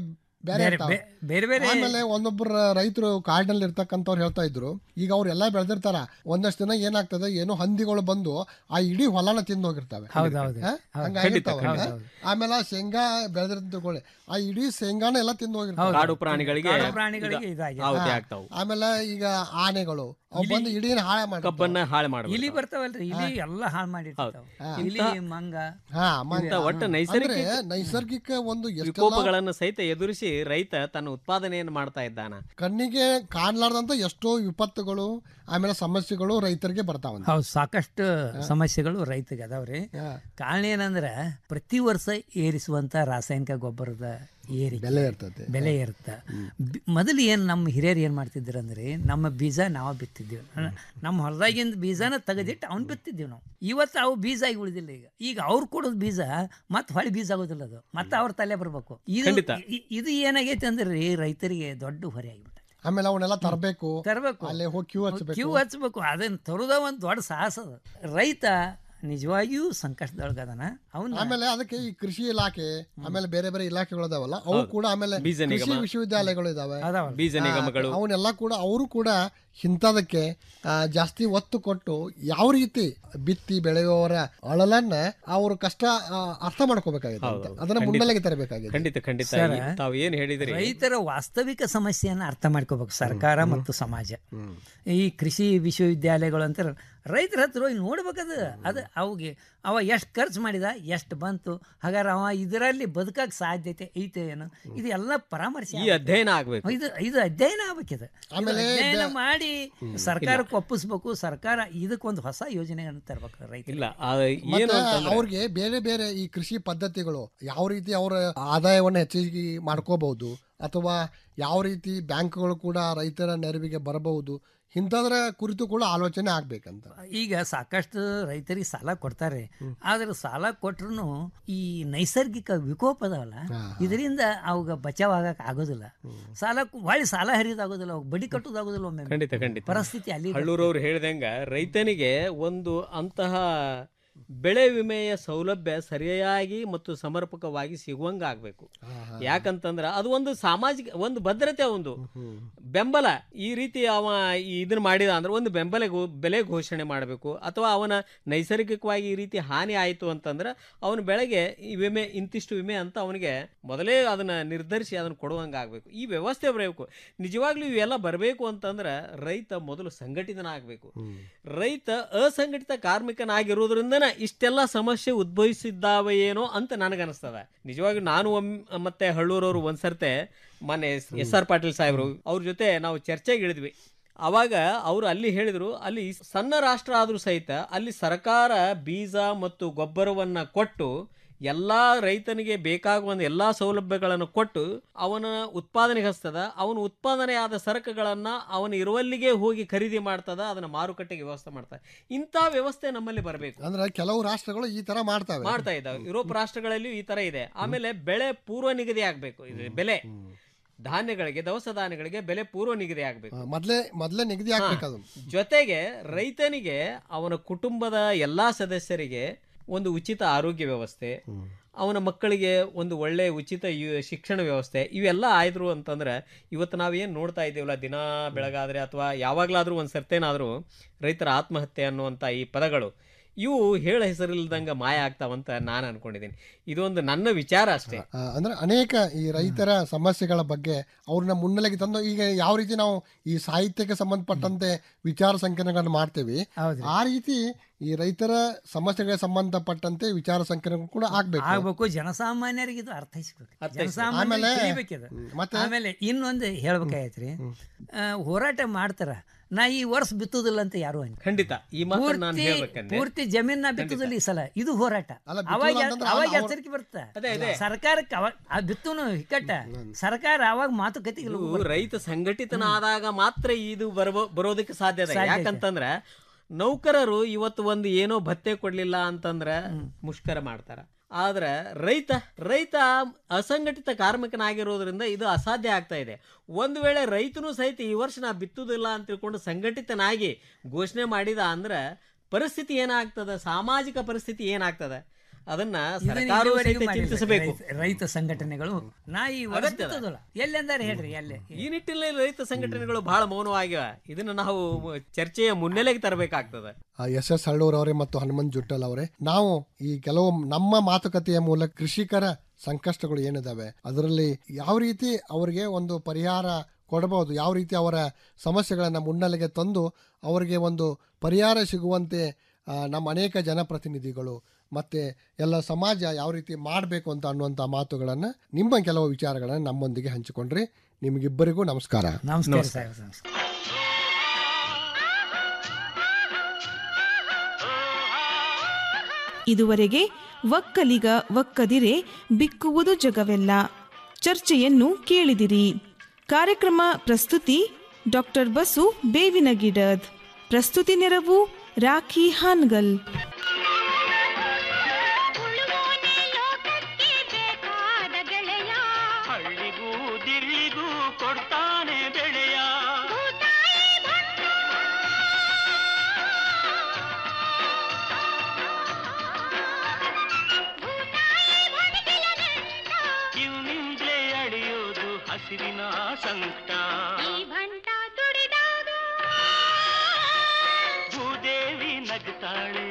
ಬೇರೆ ಬೇರೆ- ಇರ್ತಾವೆ. ಬೇ- ಬೇರೆ ಬೇರೆ- ಆಮೇಲೆ ಒಂದೊಬ್ಬರ ರೈತರು ಕಾಡಿನಲ್ಲಿ ಇರ್ತಕ್ಕಂಥವ್ರು ಹೇಳ್ತಾ ಇದ್ರು ಈಗ ಅವ್ರೆಲ್ಲ ಬೆಳೆದಿರ್ತಾರ ಒಂದಷ್ಟು ದಿನ ಏನಾಗ್ತದೆ ಏನೋ ಹಂದಿಗಳು ಬಂದು ಆ ಇಡೀ ಹೊಲನ ತಿಂದು ಹೋಗಿರ್ತಾವೆ ಹೌದು, ಹೌದು. ಹಾ? ಹೌದು. ಹಂಗಾಗಿರ್ತಾವೆ. ಖಂಡಿತ, ಹಾ? ಖಂಡಿತ. ಆಮೇಲೆ ಆ ಶೇಂಗಾ ಬೆಳೆದಿರ್ತಕೊಳ್ಳಿ ಆ ಇಡೀ ಶೇಂಗಾನ ಎಲ್ಲ ತಿಂದು ಹೋಗಿರ್ತಾವೆ ಕಾಡು ಪ್ರಾಣಿಗಳಿಗೆ ಕಾಡು ಪ್ರಾಣಿಗಳಿಗೆ ಇದು ಇದಾಗಿದೆ. ಆಹುತಿ ಹಾ. ಆಗ್ತಾವು ಆಮೇಲೆ ಈಗ ಆನೆಗಳು ಅವು ಬಂದು ಇಡೀನ ಹಾಳೆ ಮಾಡಿ ಕಬ್ಬನ್ನ ಹಾಳು ಮಾಡ್ಬಿಡ್ತಾವೆ. ಇಲಿ ಬರ್ತಾವಲ್ರಿ ಇಲಿ ಎಲ್ಲ ಹಾಳು ಮಾಡಿರ್ತಾವ ಇಲಿ ಇಂಥ- ಮಂಗ ಹಾ ಇಂಥ ಒಟ್ಟು ನೈಸರ್ಗಿಕ ಅಂದ್ರೆ ನೈಸರ್ಗಿಕ ಒಂದು ಎಷ್ಟೆಲ್ಲ ವಿಕೋಪಗಳನ್ನು ಸಹಿತ ಎದುರಿಸಿ ರೈತ ತನ್ನ ಉತ್ಪಾದನೆಯನ್ನು ಮಾಡ್ತಾ ಇದ್ದಾನ ಕಣ್ಣಿಗೆ ಕಾಣ್ಲಾರ್ದಂತ ಎಷ್ಟೋ ವಿಪತ್ತುಗಳು ಆಮೇಲೆ ಸಮಸ್ಯೆಗಳು ರೈತರಿಗೆ ಬರ್ತಾವಂತ ಹೌದು ಸಾಕಷ್ಟು ಸಮಸ್ಯೆಗಳು ರೈತಗೆ ಅದಾವ್ರಿ ಕಾರಣ ಏನಂದ್ರ ಪ್ರತಿ ವರ್ಷ ಏರಿಸುವಂತ ರಾಸಾಯನಿಕ ಗೊಬ್ಬರದ ಏರಿ ಬೆಲೆ ಇರ್ತದೆ ಬೆಲೆ ಇರುತ್ತೆ ಬಿ- ಮೊದಲು ಏನು ನಮ್ಮ ಹಿರಿಯರು ಏನು ಮಾಡ್ತಿದ್ರು ಅಂದ್ರೆ ನಮ್ಮ ಬೀಜ ನಾವು ಬಿತ್ತಿದ್ದೀವಿ ನಮ್ಮ ಹೊಲದಾಗಿಂದ ಬೀಜನ ತೆಗೆದಿಟ್ಟು ಅವ್ನು ಬಿತ್ತಿದ್ದೀವಿ ನಾವು ಇವತ್ತು ಅವು ಬೀಜ ಆಗಿ ಉಳಿದಿಲ್ಲ ಈಗ ಈಗ ಅವ್ರು ಕೊಡೋದು ಬೀಜ ಮತ್ತೆ ಹೊಳಿ ಬೀಜ ಆಗೋದಿಲ್ಲ ಅದು ಮತ್ತೆ ಅವ್ರ ತಲೆ ಬರಬೇಕು ಇದು ಖಂಡಿತ. ಇ- ಇದು ಏನಾಗೈತೆ ಅಂದ್ರೆ ರೀ ರೈತರಿಗೆ ದೊಡ್ಡ ಹೊರೆ ಆಗಿಬಿಟ್ಟು ಆಮೇಲೆ ಅವನ್ನೆಲ್ಲ ತರಬೇಕು ತರಬೇಕು ಅಲ್ಲಿ ಹೋಗಿ ಕ್ಯೂ ಹಚ್ಚಬೇಕು ಕ್ಯೂ ಹಚ್ಬೇಕು ಅದನ್ನ ತರೋದ ಒಂದು ದೊಡ್ಡ ಸಾಹಸ ಅದು ರೈತ ನಿಜವಾಗಿಯೂ ಸಂಕಷ್ಟದೊಳಗದನ ಅವನ್ನ ಆಮೇಲೆ ಅದಕ್ಕೆ ಈ ಕೃಷಿ ಇಲಾಖೆ ಆಮೇಲೆ ಬೇರೆ ಬೇರೆ ಇಲಾಖೆಗಳು ಅದಾವಲ್ಲ ಅವು ಹೌದು. ಕೂಡ ಆಮೇಲೆ ಬೀಜ ಕೃಷಿ ನಿಗಮ. ವಿಶ್ವವಿದ್ಯಾಲಯಗಳು ಇದಾವೆ ಅದಾವಲ್ಲ. ಬೀಜ ನಿಗಮಗಳು. ಆ, ಅವನ್ನೆಲ್ಲ ಕೂಡ ಅವರು ಕೂಡ ಇಂಥದಕ್ಕೆ ಆ, ಜಾಸ್ತಿ ಒತ್ತು ಕೊಟ್ಟು ಯಾವ ರೀತಿ ಬಿತ್ತಿ ಬೆಳೆಯುವವರ ಅಳಲನ್ನ ಅವರು ಕಷ್ಟ ಆ, ಅರ್ಥ ಮಾಡ್ಕೋಬೇಕಾಗಿದೆ ಅಂತ. ಹೌದು. ಅದನ್ನ ಖಂಡಿತ. ಮುನ್ನೆಲೆಗೆ ತರಬೇಕಾಗಿದೆ ಖಂಡಿತ ಖಂಡಿತ ಸರ್, ಈ- ತಾವು ಏನ್ ಹೇಳಿದ್ರಿ ರೈತರ ವಾಸ್ತವಿಕ ಸಮಸ್ಯೆಯನ್ನು ಅರ್ಥ ಮಾಡ್ಕೋಬೇಕು ಸರ್ಕಾರ ಮತ್ತು ಸಮಾಜ ಈ ಕೃಷಿ ವಿಶ್ವವಿದ್ಯಾಲಯಗಳು ಅಂತ ರೈತರ ಹತ್ರ ಹೋಗಿ ನೋಡ್ಬೇಕದು ಅದು ಅವಿಗೆ ಅವ ಎಷ್ಟು ಖರ್ಚು ಮಾಡಿದ ಎಷ್ಟು ಬಂತು ಹಾಗಾದ್ರೆ ಅವ ಇದರಲ್ಲಿ ಬದುಕಕ್ಕೆ ಸಾಧ್ಯತೆ ಐತೆ ಏನು ಇದು ಎಲ್ಲ ಪರಾಮರ್ಶೆ ಈ ಅಧ್ಯಯನ ಆಗ್ಬೇಕು ಇದು ಇದು ಅಧ್ಯಯನ ಆಗ್ಬೇಕಿದು ಆಮೇಲೆ ಅಧ್ಯಯನ ಬೆ- ಮಾಡಿ ಸರ್ಕಾರಕ್ಕೆ ಒಪ್ಪಿಸ್ಬೇಕು ಸರ್ಕಾರ ಇದಕ್ಕೊಂದು ಹೊಸ ಯೋಜನೆಯನ್ನು ತರ್ಬೇಕು ರೈತ ಇಲ್ಲ ಆ, ಏನು ಮತ್ತೆ ಅಂತಂದ್ರೆ ಅವ್ರಿಗೆ ಬೇರೆ ಬೇರೆ ಈ ಕೃಷಿ ಪದ್ಧತಿಗಳು ಯಾವ ರೀತಿ ಅವರ ಆದಾಯವನ್ನು ಹೆಚ್ಚಿಗೆ ಮಾಡ್ಕೋಬಹುದು ಅಥವಾ ಯಾವ ರೀತಿ ಬ್ಯಾಂಕ್ಗಳು ಕೂಡ ರೈತರ ನೆರವಿಗೆ ಬರಬಹುದು ಇಂಥದ್ರ ಕುರಿತು ಕೂಡ ಆಲೋಚನೆ ಆಗ್ಬೇಕಂತ ಈಗ ಸಾಕಷ್ಟು ರೈತರಿಗೆ ಸಾಲ ಕೊಡ್ತಾರೆ ಆದ್ರೆ ಸಾಲ ಕೊಟ್ರು ಈ ನೈಸರ್ಗಿಕ ವಿಕೋಪ ಅದಾವಲ್ಲ ಇದರಿಂದ ಅವಾಗ ಬಚಾವ್ ಆಗಕ್ ಆಗೋದಿಲ್ಲ ಸಾಲ ಹೊಳ್ಳಿ ಸಾಲ ಹರಿಯೋದಾಗೋದಿಲ್ಲ ಅವಾಗ ಬಡಿ ಕಟ್ಟೋದಾಗೋದಿಲ್ಲ ಒಮ್ಮೆ ಖಂಡಿತ ಖಂಡಿತ ಪರಿಸ್ಥಿತಿ ಅಲ್ಲಿ ಹಳ್ಳೂರವ್ರು ಹೇಳ್ದಂಗ ರೈತನಿಗೆ ಒಂದು ಅಂತಹ ಬೆಳೆ ವಿಮೆಯ ಸೌಲಭ್ಯ ಸರಿಯಾಗಿ ಮತ್ತು ಸಮರ್ಪಕವಾಗಿ ಸಿಗುವಂಗ ಆಗ್ಬೇಕು ಯಾಕಂತಂದ್ರ ಅದು ಒಂದು ಸಾಮಾಜಿಕ ಒಂದು ಭದ್ರತೆ ಒಂದು ಬೆಂಬಲ ಈ ರೀತಿ ಅವ ಇದನ್ನ ಮಾಡಿದ ಅಂದ್ರೆ ಒಂದು ಬೆಂಬಲ ಗೋ- ಬೆಲೆ ಘೋಷಣೆ ಮಾಡಬೇಕು ಅಥವಾ ಅವನ ನೈಸರ್ಗಿಕವಾಗಿ ಈ ರೀತಿ ಹಾನಿ ಆಯಿತು ಅಂತಂದ್ರೆ ಅವನ ಬೆಳೆಗೆ ಈ ವಿಮೆ ಇಂತಿಷ್ಟು ವಿಮೆ ಅಂತ ಅವನಿಗೆ ಮೊದಲೇ ಅದನ್ನ ನಿರ್ಧರಿಸಿ ಅದನ್ನ ಕೊಡುವಂಗ ಆಗ್ಬೇಕು ಈ ವ್ಯವಸ್ಥೆ ಬರಬೇಕು ನಿಜವಾಗ್ಲೂ ಇವೆಲ್ಲ ಬರಬೇಕು ಅಂತಂದ್ರೆ ರೈತ ಮೊದಲು ಸಂಘಟಿತನಾಗಬೇಕು ರೈತ ಅಸಂಘಟಿತ ಕಾರ್ಮಿಕನಾಗಿರೋದ್ರಿಂದನ ಇಷ್ಟೆಲ್ಲ ಸಮಸ್ಯೆ ಉದ್ಭವಿಸಿದ್ದಾವೆ ಏನೋ ಅಂತ ನನಗನ್ನಿಸ್ತದ ನಿಜವಾಗಿ ನಾನು ಒಮ್ ಮತ್ತೆ ಹಳ್ಳೂರವರು ಒಂದ್ಸರ್ತೆ ಮೊನ್ನೆ ಎಸ್ ಆರ್ ಪಾಟೀಲ್ ಸಾಹೇಬರು ಅವ್ರ ಜೊತೆ ನಾವು ಚರ್ಚೆಗೆ ಇಳಿದ್ವಿ ಅವಾಗ ಅವರು ಅಲ್ಲಿ ಹೇಳಿದ್ರು ಅಲ್ಲಿ ಸಣ್ಣ ರಾಷ್ಟ್ರ ಆದರೂ ಸಹಿತ ಅಲ್ಲಿ ಸರ್ಕಾರ ಬೀಜ ಮತ್ತು ಗೊಬ್ಬರವನ್ನ ಕೊಟ್ಟು ಎಲ್ಲಾ ರೈತನಿಗೆ ಬೇಕಾಗುವ ಎಲ್ಲ ಸೌಲಭ್ಯಗಳನ್ನು ಕೊಟ್ಟು ಅವನ ಉತ್ಪಾದನೆಗೆ ಹಸ್ತದ ಅವನ ಉತ್ಪಾದನೆ ಆದ ಸರಕುಗಳನ್ನ ಅವನ ಇರುವಲ್ಲಿಗೆ ಹೋಗಿ ಖರೀದಿ ಮಾಡ್ತದ ಅದನ್ನ ಮಾರುಕಟ್ಟೆಗೆ ವ್ಯವಸ್ಥೆ ಮಾಡ್ತದೆ ಇಂಥ ವ್ಯವಸ್ಥೆ ನಮ್ಮಲ್ಲಿ ಬರಬೇಕು ಅಂದ್ರೆ ಕೆಲವು ರಾಷ್ಟ್ರಗಳು ಈ ತರ ಮಾಡ್ತವೆ ಮಾಡ್ತಾ ಇದ್ದಾವೆ ಯುರೋಪ್ ರಾಷ್ಟ್ರಗಳಲ್ಲಿಯೂ ಈ ತರ ಇದೆ ಆಮೇಲೆ ಬೆಳೆ ಪೂರ್ವ ನಿಗದಿ ಆಗ್ಬೇಕು ಇದು ಬೆಲೆ ಧಾನ್ಯಗಳಿಗೆ ದವಸ ಧಾನ್ಯಗಳಿಗೆ ಬೆಲೆ ಪೂರ್ವ ನಿಗದಿ ಆಗ್ಬೇಕು ಮೊದ್ಲೇ ಮೊದ್ಲೇ ನಿಗದಿ ಆಗ್ಬೇಕು ಅದು ಜೊತೆಗೆ ರೈತನಿಗೆ ಅವನ ಕುಟುಂಬದ ಎಲ್ಲಾ ಸದಸ್ಯರಿಗೆ ಒಂದು ಉಚಿತ ಆರೋಗ್ಯ ವ್ಯವಸ್ಥೆ ಅವನ ಮಕ್ಕಳಿಗೆ ಒಂದು ಒಳ್ಳೆ ಉಚಿತ ಯು- ಶಿಕ್ಷಣ ವ್ಯವಸ್ಥೆ ಇವೆಲ್ಲ ಆಯ್ದ್ರು ಅಂತಂದ್ರೆ ಇವತ್ತು ನಾವೇನು ನೋಡ್ತಾ ಇದ್ದೀವಲ್ಲ ದಿನ ಬೆಳಗಾದ್ರೆ ಅಥವಾ ಯಾವಾಗಲಾದ್ರೂ ಒಂದು ಸರ್ತೆನಾದರೂ ರೈತರ ಆತ್ಮಹತ್ಯೆ ಅನ್ನುವಂಥ ಈ ಪದಗಳು ಇವು ಹೇಳ ಹೆಸರಿಲ್ದಂಗ ಮಾಯ ಆಗ್ತಾವಂತ ನಾನು ಅನ್ಕೊಂಡಿದ್ದೀನಿ ಇದೊಂದು ನನ್ನ ವಿಚಾರ ಅಷ್ಟೇ ಆ, ಅಂದ್ರೆ ಅನೇಕ ಈ ರೈತರ ಸಮಸ್ಯೆಗಳ ಬಗ್ಗೆ ಅವ್ರನ್ನ ಮುನ್ನೆಲೆಗೆ ತಂದು ಈಗ ಯಾವ ರೀತಿ ನಾವು ಈ ಸಾಹಿತ್ಯಕ್ಕೆ ಸಂಬಂಧಪಟ್ಟಂತೆ ವಿಚಾರ ಸಂಕಿರಣಗಳನ್ನು ಮಾಡ್ತೇವೆ ಆ ರೀತಿ ಈ ರೈತರ ಸಮಸ್ಯೆಗಳಿಗೆ ಸಂಬಂಧಪಟ್ಟಂತೆ ವಿಚಾರ ಸಂಕಿರಣ ಕೂಡ ಆಗ್ಬೇಕು ಆಗ್ಬೇಕು ಜನಸಾಮಾನ್ಯರಿಗೆ ಇದು ಅರ್ಥೈಸ್ಬೇಕು ಅರ್ಥೈಸ್ಬೇಕು. ಜನಸಾಮಾನ್ಯರಿಗೆ ಆಮೇಲೆ- ತಿಳಿಬೇಕಿದು. ಮತ್ತೆ? ಆಮೇಲೆ ಇನ್ನೊಂದು ಹೇಳ್ಬೇಕಾಯ್ತ್ರಿ ಆ, ಹೋರಾಟ ಮಾಡ್ತಾರ ನಾ ಈ ವರ್ಷ ಬಿತ್ತುದಿಲ್ಲ ಅಂತ ಯಾರು ಅಂತ ಖಂಡಿತ ಈ ಮಾತನ್ನ ನಾನು ಪೂರ್ತಿ ಹೇಳ್ಬೇಕಂದ್ರೆ ಪೂರ್ತಿ ಜಮೀನ ಬಿತ್ತುದಿಲ್ಲ ಈ ಸಲ ಇದು ಹೋರಾಟ ಬಿತ್ತುದಿಲ್ಲ ಅವಾಗ ಅಂತಂದ್ರೆ ಅವಾಗ ಅವ್ರು- ಎಚ್ಚರಿಕೆ ಬರುತ್ತೆ ಅದೇ, ಅದೇ. ಸರ್ಕಾರಕ್ಕೆ ಅವಾಗ ಆ ಬಿತ್ತುನು ಹಿಕ್ಕಟ್ಟ ಸರ್ಕಾರ ಅವಾಗ ಮಾತುಕತೆಗೆ ಇದು ರೈತ ಸಂಘಟಿತನಾದಾಗ ಮಾತ್ರ ಇದು ಬರಬೋ ಬರೋದಕ್ಕೆ ಸಾಧ್ಯ ಇದೆ ಸಾಧ್ಯ ಇದೆ. ಯಾಕಂತಂದ್ರೆ ನೌಕರರು ಇವತ್ತು ಒಂದು ಏನೋ ಭತ್ತೆ ಕೊಡ್ಲಿಲ್ಲ ಅಂತಂದ್ರೆ ಮುಷ್ಕರ ಮಾಡ್ತಾರ ಆದ್ರೆ ರೈತ ರೈತ ಅಸಂಘಟಿತ ಕಾರ್ಮಿಕನಾಗಿರೋದ್ರಿಂದ ಇದು ಅಸಾಧ್ಯ ಆಗ್ತಾ ಇದೆ ಒಂದು ವೇಳೆ ರೈತನು ಸಹಿತ ಈ ವರ್ಷ ನಾ ಬಿತ್ತುದಿಲ್ಲ ಅಂತ ತಿಳ್ಕೊಂಡು ಸಂಘಟಿತನಾಗಿ ಘೋಷಣೆ ಮಾಡಿದ ಅಂದ್ರೆ ಪರಿಸ್ಥಿತಿ ಏನಾಗ್ತದ ಸಾಮಾಜಿಕ ಪರಿಸ್ಥಿತಿ ಏನಾಗ್ತದ ಅದನ್ನ ಇದನ್ನ ಸರ್ಕಾರವು ಇದುವರೆಗೂ ಸಹಿತ ಮಾಡಿಲ್ಲ. ಚಿಂತಿಸಬೇಕು ರೈತ- ರೈತ ಸಂಘಟನೆಗಳು ನಾ ಈ ಒದಗಿಸ್ತದಲ್ಲ ಎಲ್ಲೆಂದಾರೆ ಹೇಳ್ರಿ ಎಲ್ಲೇ ಈ ನಿಟ್ಟಿನಲ್ಲಿ ರೈತ ಸಂಘಟನೆಗಳು ಬಹಳ ಮೌನವಾಗಿವೆ ಇದನ್ನ ನಾವು ಚರ್ಚೆಯ ಮುನ್ನೆಲೆಗೆ ತರಬೇಕಾಗ್ತದೆ ಎಸ್ ಎಸ್ ಹಳ್ಳೂರ್ ಅವರೇ ಮತ್ತು ಹನುಮಂತ್ ಜುಟ್ಟಲ್ ಅವರೇ ನಾವು ಈ ಕೆಲವು ನಮ್ಮ ಮಾತುಕತೆಯ ಮೂಲಕ ಕೃಷಿಕರ ಸಂಕಷ್ಟಗಳು ಏನಿದಾವೆ ಅದರಲ್ಲಿ ಯಾವ ರೀತಿ ಅವರಿಗೆ ಒಂದು ಪರಿಹಾರ ಕೊಡಬಹುದು ಯಾವ ರೀತಿ ಅವರ ಸಮಸ್ಯೆಗಳನ್ನು ಮುನ್ನೆಲೆಗೆ ತಂದು ಅವರಿಗೆ ಒಂದು ಪರಿಹಾರ ಸಿಗುವಂತೆ ಆ, ನಮ್ಮ ಅನೇಕ ಜನಪ್ರತಿನಿಧಿಗಳು ಮತ್ತೆ ಎಲ್ಲ ಸಮಾಜ ಯಾವ ರೀತಿ ಮಾಡಬೇಕು ಅಂತ ಅನ್ನುವಂಥ ಮಾತುಗಳನ್ನು ನಿಮ್ಮ ಕೆಲವು ವಿಚಾರಗಳನ್ನು ನಮ್ಮೊಂದಿಗೆ ಹಂಚಿಕೊಂಡ್ರಿ ನಿಮಗಿಬ್ಬರಿಗೂ ನಮಸ್ಕಾರ ನಮಸ್ಕಾರ ಸಾಹೇಬ್ ನಮಸ್ಕಾರ ಇದುವರೆಗೆ ಒಕ್ಕಲಿಗ ಒಕ್ಕದಿರೆ ಬಿಕ್ಕುವುದು ಜಗವೆಲ್ಲ ಚರ್ಚೆಯನ್ನು ಕೇಳಿದಿರಿ ಕಾರ್ಯಕ್ರಮ ಪ್ರಸ್ತುತಿ ಡಾಕ್ಟರ್ ಬಸು ಬೇವಿನ ಗಿಡದ್ ಪ್ರಸ್ತುತಿ ನೆರವು ರಾಖಿ ಹಾನ್ಗಲ್ ಹಳ್ಳಿಗೂ ದಿಲ್ಲಿಗೂ ಕೊಡ್ತಾನೆ ಬೆಳೆಯ ಇವನಿಂದಲೇ ಅಳಿಯೋದು ಹಸಿರಿನ ಸಂಕಟ ಭೂದೇವಿ ನಗ್ತಾಳೆ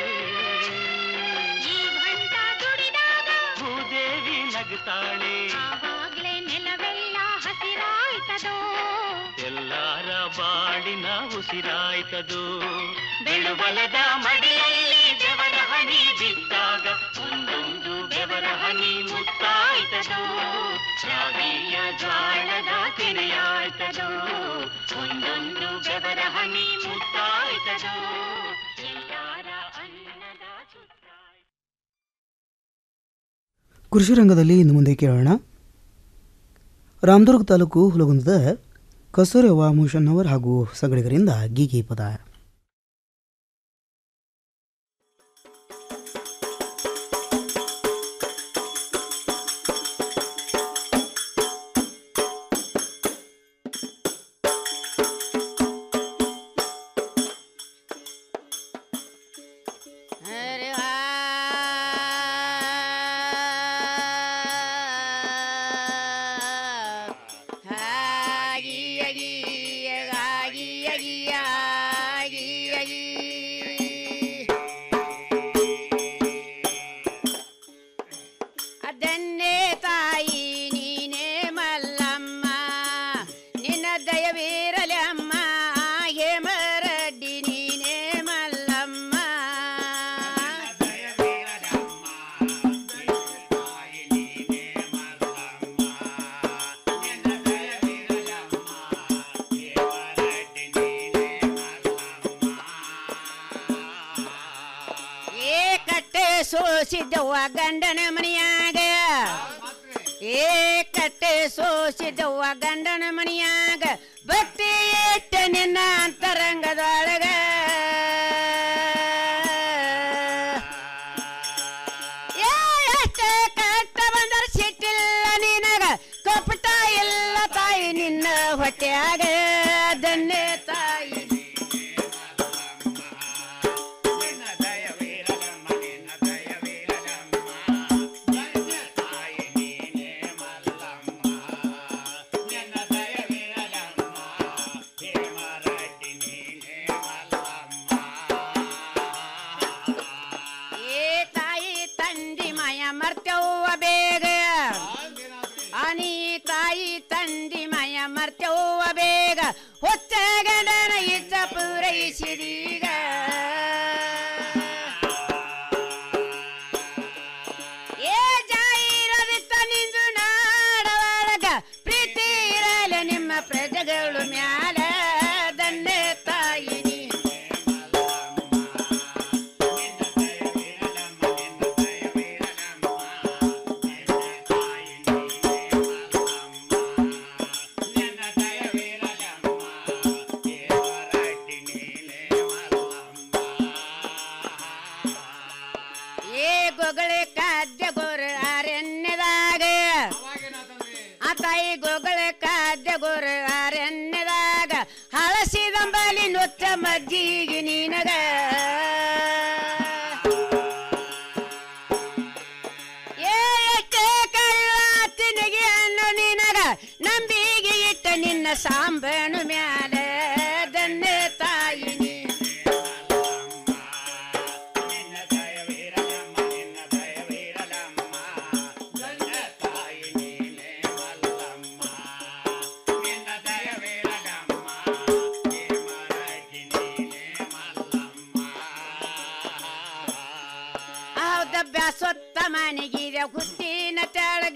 ಭೂದೇವಿ ನಗ್ತಾಳೆ ನೆಲವೆಲ್ಲ ಹಸಿರಾಯ್ತದೋ ಎಲ್ಲಾರ ಬಾಡಿನ ಉಸಿರಾಯ್ತದು ಬೆಳುಬಲದ ಮಡಿಯಲ್ಲಿ ಬೆವರ ಹನಿ ಬಿದ್ದಾಗ ಒಂದೊಂದು ಬೆವರ ಹನಿ ಮುತ್ತಾಯ್ತದು ಶಾವಿಯ ಜ್ವಾಳದ ಕೆರೆಯಾಯ್ತದು ಒಂದೊಂದು ಬೆವರ ಹನಿ ಮುತ್ತಾಯ್ತದು ಎಲ್ಲಾರ ಅನ್ನದ ಕೃಷಿ ರಂಗದಲ್ಲಿ ಇನ್ನು ಮುಂದೆ ಕೇಳೋಣ ರಾಮದುರ್ಗ ತಾಲೂಕು ಹುಲಗುಂದದ ಕಸ್ತೂರವ್ವ ಮುಷನ್ನವರ್ ಹಾಗೂ ಸಂಗಡಿಗರಿಂದ ಗೀಗಿ ಪದ ಅದನ್ನೇ ತಾಯಿ ನೀನೇ ಮಲ್ಲಮ್ಮ ನಿನ್ನ ದಯವಿರಲಿ ಅಮ್ಮ ಹೇಮರಡ್ಡಿ ನೀನೇ ಮಲ್ಲಮ್ಮ ಏ ಕಟ್ಟೆ ಸೋಸಿದವ್ವ ಗಂಡನ ಮನೆಯಾಗ ಏ ಕಟ್ಟೆ ಸೋಸಿದವ್ವ ಗಂಡನ ಮನೆಯಾಗ ಭಕ್ತಿ ಇಟ್ಟ ನಿನ್ನ ಅಂತರಂಗದೊಳಗ ಏ ಎಷ್ಟೇ ಕಷ್ಟ ಬಂದರ ಸಿಟ್ಟಿಲ್ಲ ನಿನಗ ಕಪಟ ಇಲ್ಲ ತಾಯಿ ನಿನ್ನ ಹೊಟ್ಟೆಯಾಗ ಅದನ್ನೇ ತಾಯಿ ಏ ತಾಯಿ ತಂದಿ ಮಯ ಮರ್ತವ್ವ ಬೇಗ ಅನಿ ತಾಯಿ ತಂದಿ ಮಯ ಮರ್ತವ್ವ ಬೇಗ ಹೊತ್ತ ಗಂಡನ ಇಚ್ಛ ಪೂರೈಸಿದೀಗ ಏ ಜಾಯಿರದಿತ್ತ ನಿಂದು ನಾಡೊಳಗ ಪ್ರೀತಿ ಇರಲಿ ನಿಮ್ಮ ಪ್ರಜೆಗಳು ಮ್ಯಾಲ ದನ್ನೆ ತಾಯಿ ನೀ ಏ ಗೊಗಳೆ ಖಾದ್ಯ ಗೋರ ಅರಣ್ಯದಾಗ ಆ ತಾಯಿ ಗೊಗಳೆ ಖಾದ್ಯ ಗೋರ ಅರಣ್ಯದಾಗ ಹಳಸಿದಂಬಲಿ ನೊತ್ತ ಮಜ್ಜಿಗೆ ನೀನಗ ನಂಬಿಗೆ ಇಟ್ಟ ನಿನ್ನ ಸಾಂಬನು ಮ್ಯಾಲ ದನ್ನೆ ತಾಯಿ ನೀ ಹೌದ ಬ್ಯಾಸೊತ್ತ ಮನೆಗಿದೆ ಹುಟ್ಟಿನ ತೆಳಗ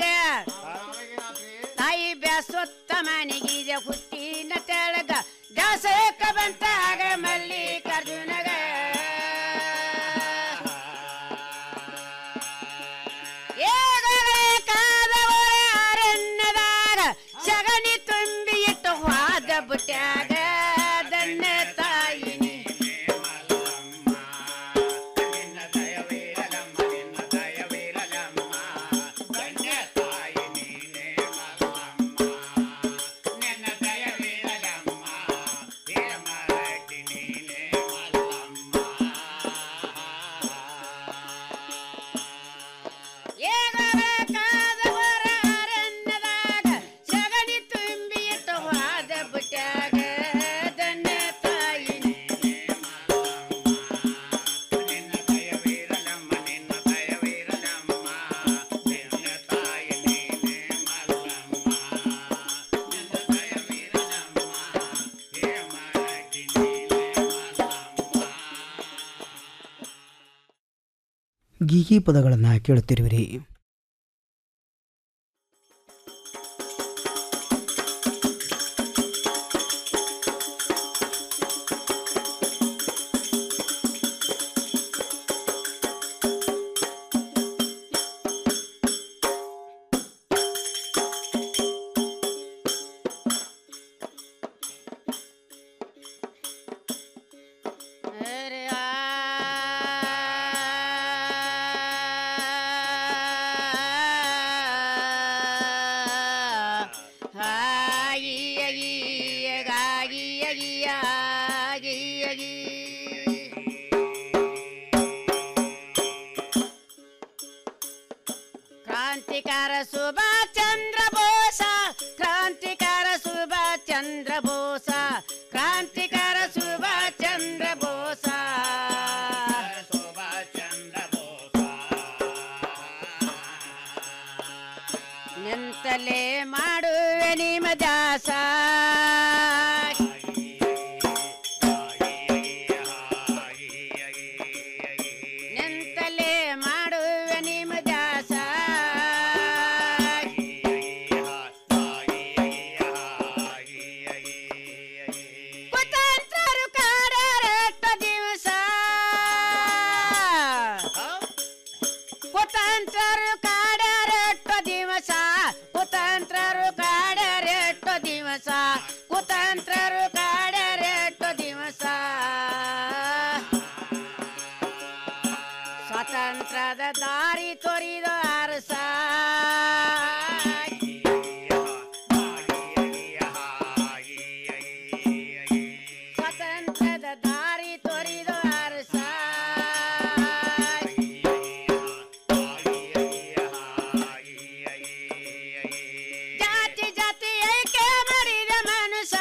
ತಾಯಿ ಬ್ಯಾಸೊತ್ತ ಮನೆಗಿದೆ ಹುಟ್ಟಿನ ತೆಳಗ ದಾಸಕ ಬಂತಾಗ ಮಲ್ಲಿಕಾರ್ಜುನಗ ಏಗಲೇ ಕಾದವರ ಅರಣ್ಯದಾಗ ಸಗಣಿ ತುಂಬಿ ಇಟ್ಟು ಹೋದ ಬುಟ್ಯಾಗ ದನ್ನ ತಾಯಿ ನೀ ಏಗಬೇಕಾದವರ ಅರಣ್ಯದಾಗ ಸಗಣಿ ತುಂಬಿ ಇಟ್ಟು ಹೋದ ಬುಟ್ಯಾಗ ದನ್ನ ತಾಯಿ ನೀ. ಗೀಗಿ ಪದಗಳನ್ನು ಕೇಳುತ್ತಿರುವಿರಿ ಕ್ರಾಂತಿಕಾರ ಸುಭಾಷ್ ಚಂದ್ರ ಬೋಸ ಕ್ರಾಂತಿಕಾರ ಸುಭಾಷ್ ಚಂದ್ರ ಬೋಸ ಕ್ರಾಂತಿಕಾರ ಸುಭಾಷ್ ಚಂದ್ರ ಬೋಸ ನಿಂತಲೇ ಮಾಡುವೆ ನಿಮ್ಮ ದಾಸ ನಿಂತಲೇ ಮಾಡುವೆ ನಿಮ್ಮ ದಾಸ ಕುತಂತ್ರರು ಕಾಡರೆಟ್ಟ ದಿವಸ ಕುತಂತ್ರರು ಕಾಡರೆಟ್ಟ ದಿವಸ ಕುತಂತ್ರರು ಕಾಡರೆಟ್ಟ ದಿವಸ ಕುತಂತ್ರರು ಕಾಡರೆಟ್ಟ ದಿವಸ ಸ್ವಾತಂತ್ರ್ಯದ ದಾರಿ ತೊರಿದ ಅರಸ ಸ್ವಾತಂತ್ರ್ಯದ ದಾರಿ ತೊರಿದ ಅರಸ ಜಾತಿ ಜಾತಿ ಏಕೆ ಮಾಡಿದ ಮನುಷ್ಯ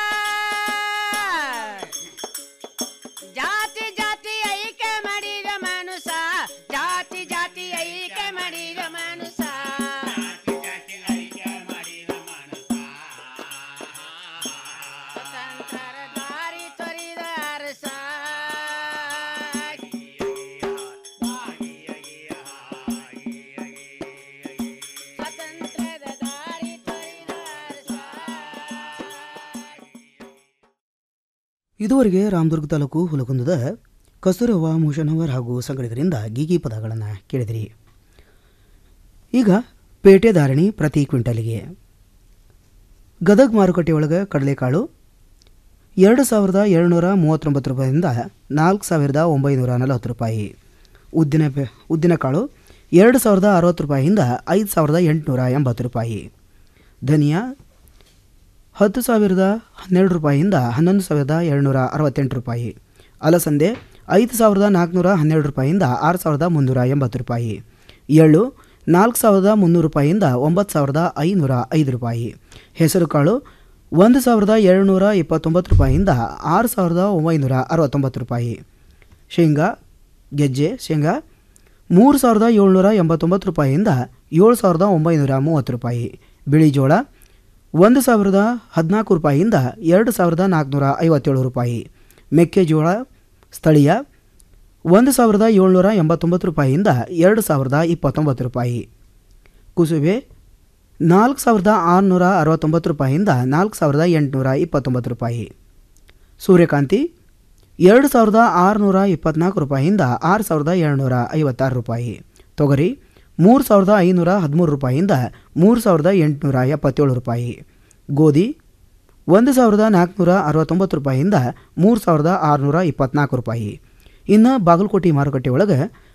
ಜಾತಿ ಜಾತಿ ಐಕ್ಯ ಮಾಡಿದ ಮನುಷ್ಯ ಜಾತಿ ಜಾತಿ ಐಕ್ಯ ಮಾಡಿದ ಮನುಷ್ಯ ಸ್ವತಂತ್ರರ ದಾರಿ ತೊರಿದ ಅರಸ ಸ್ವತಂತ್ರದ ದಾರಿ ತೊರಿದ ಅರಸ ಇದುವರೆಗೆ ರಾಮದುರ್ಗ ತಾಲೂಕು ಹುಲಗುಂದದ ಕಸ್ತೂರವ್ವ ಮೂಷನವರ್ ಹಾಗೂ ಸಂಗಡಿಗರಿಂದ ಗೀಗಿ ಪದಗಳನ್ನು ಕೇಳಿದಿರಿ ಈಗ ಪೇಟೆ ಧಾರಣಿ ಪ್ರತಿ ಕ್ವಿಂಟಲಿಗೆ ಗದಗ್ ಮಾರುಕಟ್ಟೆಯೊಳಗೆ ಕಡಲೆಕಾಳು ಎರಡು ಸಾವಿರದ ಏಳ್ನೂರ ಮೂವತ್ತೊಂಬತ್ತು ರೂಪಾಯಿಯಿಂದ ನಾಲ್ಕು ಸಾವಿರದ ಒಂಬೈನೂರ ನಲವತ್ತು ರೂಪಾಯಿ ಉದ್ದಿನ ಬೆ- ಉದ್ದಿನಕಾಳು ಎರಡು ಸಾವಿರದ ಅರವತ್ತು ರೂಪಾಯಿಯಿಂದ ಐದು ಸಾವಿರದ ಎಂಟುನೂರ ಎಂಬತ್ತು ರೂಪಾಯಿ ಧನಿಯಾ ಹತ್ತು ಸಾವಿರದ ಹನ್ನೆರಡು ರೂಪಾಯಿಯಿಂದ ಹನ್ನೊಂದು ಸಾವಿರದ ಏಳ್ನೂರ ಅರವತ್ತೆಂಟು ರೂಪಾಯಿ ಅಲಸಂದೆ ಐದು ಸಾವಿರದ ನಾಲ್ಕುನೂರ ಹನ್ನೆರಡು ರೂಪಾಯಿಯಿಂದ ಆರು ಸಾವಿರದ ಮುನ್ನೂರ ಎಂಬತ್ತು ರೂಪಾಯಿ ಎಳ್ಳು ನಾಲ್ಕು ಸಾವಿರದ ಮುನ್ನೂರು ರೂಪಾಯಿಯಿಂದ ಒಂಬತ್ತು ಸಾವಿರದ ಐನೂರ ಐದು ರೂಪಾಯಿ ಹೆಸರುಕಾಳು ಒಂದು ಸಾವಿರದ ಏಳುನೂರ ಇಪ್ಪತ್ತೊಂಬತ್ತು ರೂಪಾಯಿಯಿಂದ ಆರು ಸಾವಿರದ ಒಂಬೈನೂರ ಅರವತ್ತೊಂಬತ್ತು ರೂಪಾಯಿ ಶೇಂಗಾ ಗೆಜ್ಜೆ ಶೇಂಗಾ ಮೂರು ಸಾವಿರದ ಏಳ್ನೂರ ಎಂಬತ್ತೊಂಬತ್ತು ರೂಪಾಯಿಯಿಂದ ಏಳು ಸಾವಿರದ ಒಂಬೈನೂರ ಮೂವತ್ತು ರೂಪಾಯಿ ಬಿಳಿ ಜೋಳ ಒಂದು ಸಾವಿರದ ಹದಿನಾಲ್ಕು ರೂಪಾಯಿಯಿಂದ ಎರಡು ಸಾವಿರದ ನಾಲ್ಕುನೂರ ಐವತ್ತೇಳು ರೂಪಾಯಿ ಮೆಕ್ಕೆಜೋಳ ಸ್ಥಳೀಯ ಒಂದು ಸಾವಿರದ ಏಳ್ನೂರ ಎಂಬತ್ತೊಂಬತ್ತು ರೂಪಾಯಿಯಿಂದ ಎರಡು ಸಾವಿರದ ಇಪ್ಪತ್ತೊಂಬತ್ತು ರೂಪಾಯಿ ಕುಸುಬೆ ನಾಲ್ಕು ಸಾವಿರದ ಆರುನೂರ ಅರವತ್ತೊಂಬತ್ತು ರೂಪಾಯಿಯಿಂದ ನಾಲ್ಕು ಸಾವಿರದ ಎಂಟುನೂರ ಇಪ್ಪತ್ತೊಂಬತ್ತು ರೂಪಾಯಿ ಸೂರ್ಯಕಾಂತಿ ಎರಡು ಸಾವಿರದ ಆರುನೂರ ಇಪ್ಪತ್ನಾಲ್ಕು ರೂಪಾಯಿಯಿಂದ ಆರು ಸಾವಿರದ ಏಳ್ನೂರ ಐವತ್ತಾರು ರೂಪಾಯಿ ತೊಗರಿ ಮೂರು ಸಾವಿರದ ಐನೂರ ಹದಿಮೂರು ರೂಪಾಯಿಯಿಂದ ಮೂರು ಸಾವಿರದ ಎಂಟುನೂರ ಎಪ್ಪತ್ತೇಳು ರೂಪಾಯಿ ಗೋಧಿ ಒಂದು ಸಾವಿರದ ನಾಲ್ಕುನೂರ ಅರವತ್ತೊಂಬತ್ತು ರೂಪಾಯಿಯಿಂದ ಮೂರು ಸಾವಿರದ ಆರುನೂರ ಇಪ್ಪತ್ನಾಲ್ಕು ರೂಪಾಯಿ ಇನ್ನು ಬಾಗಲಕೋಟೆ ಮಾರುಕಟ್ಟೆ ಒಳಗೆ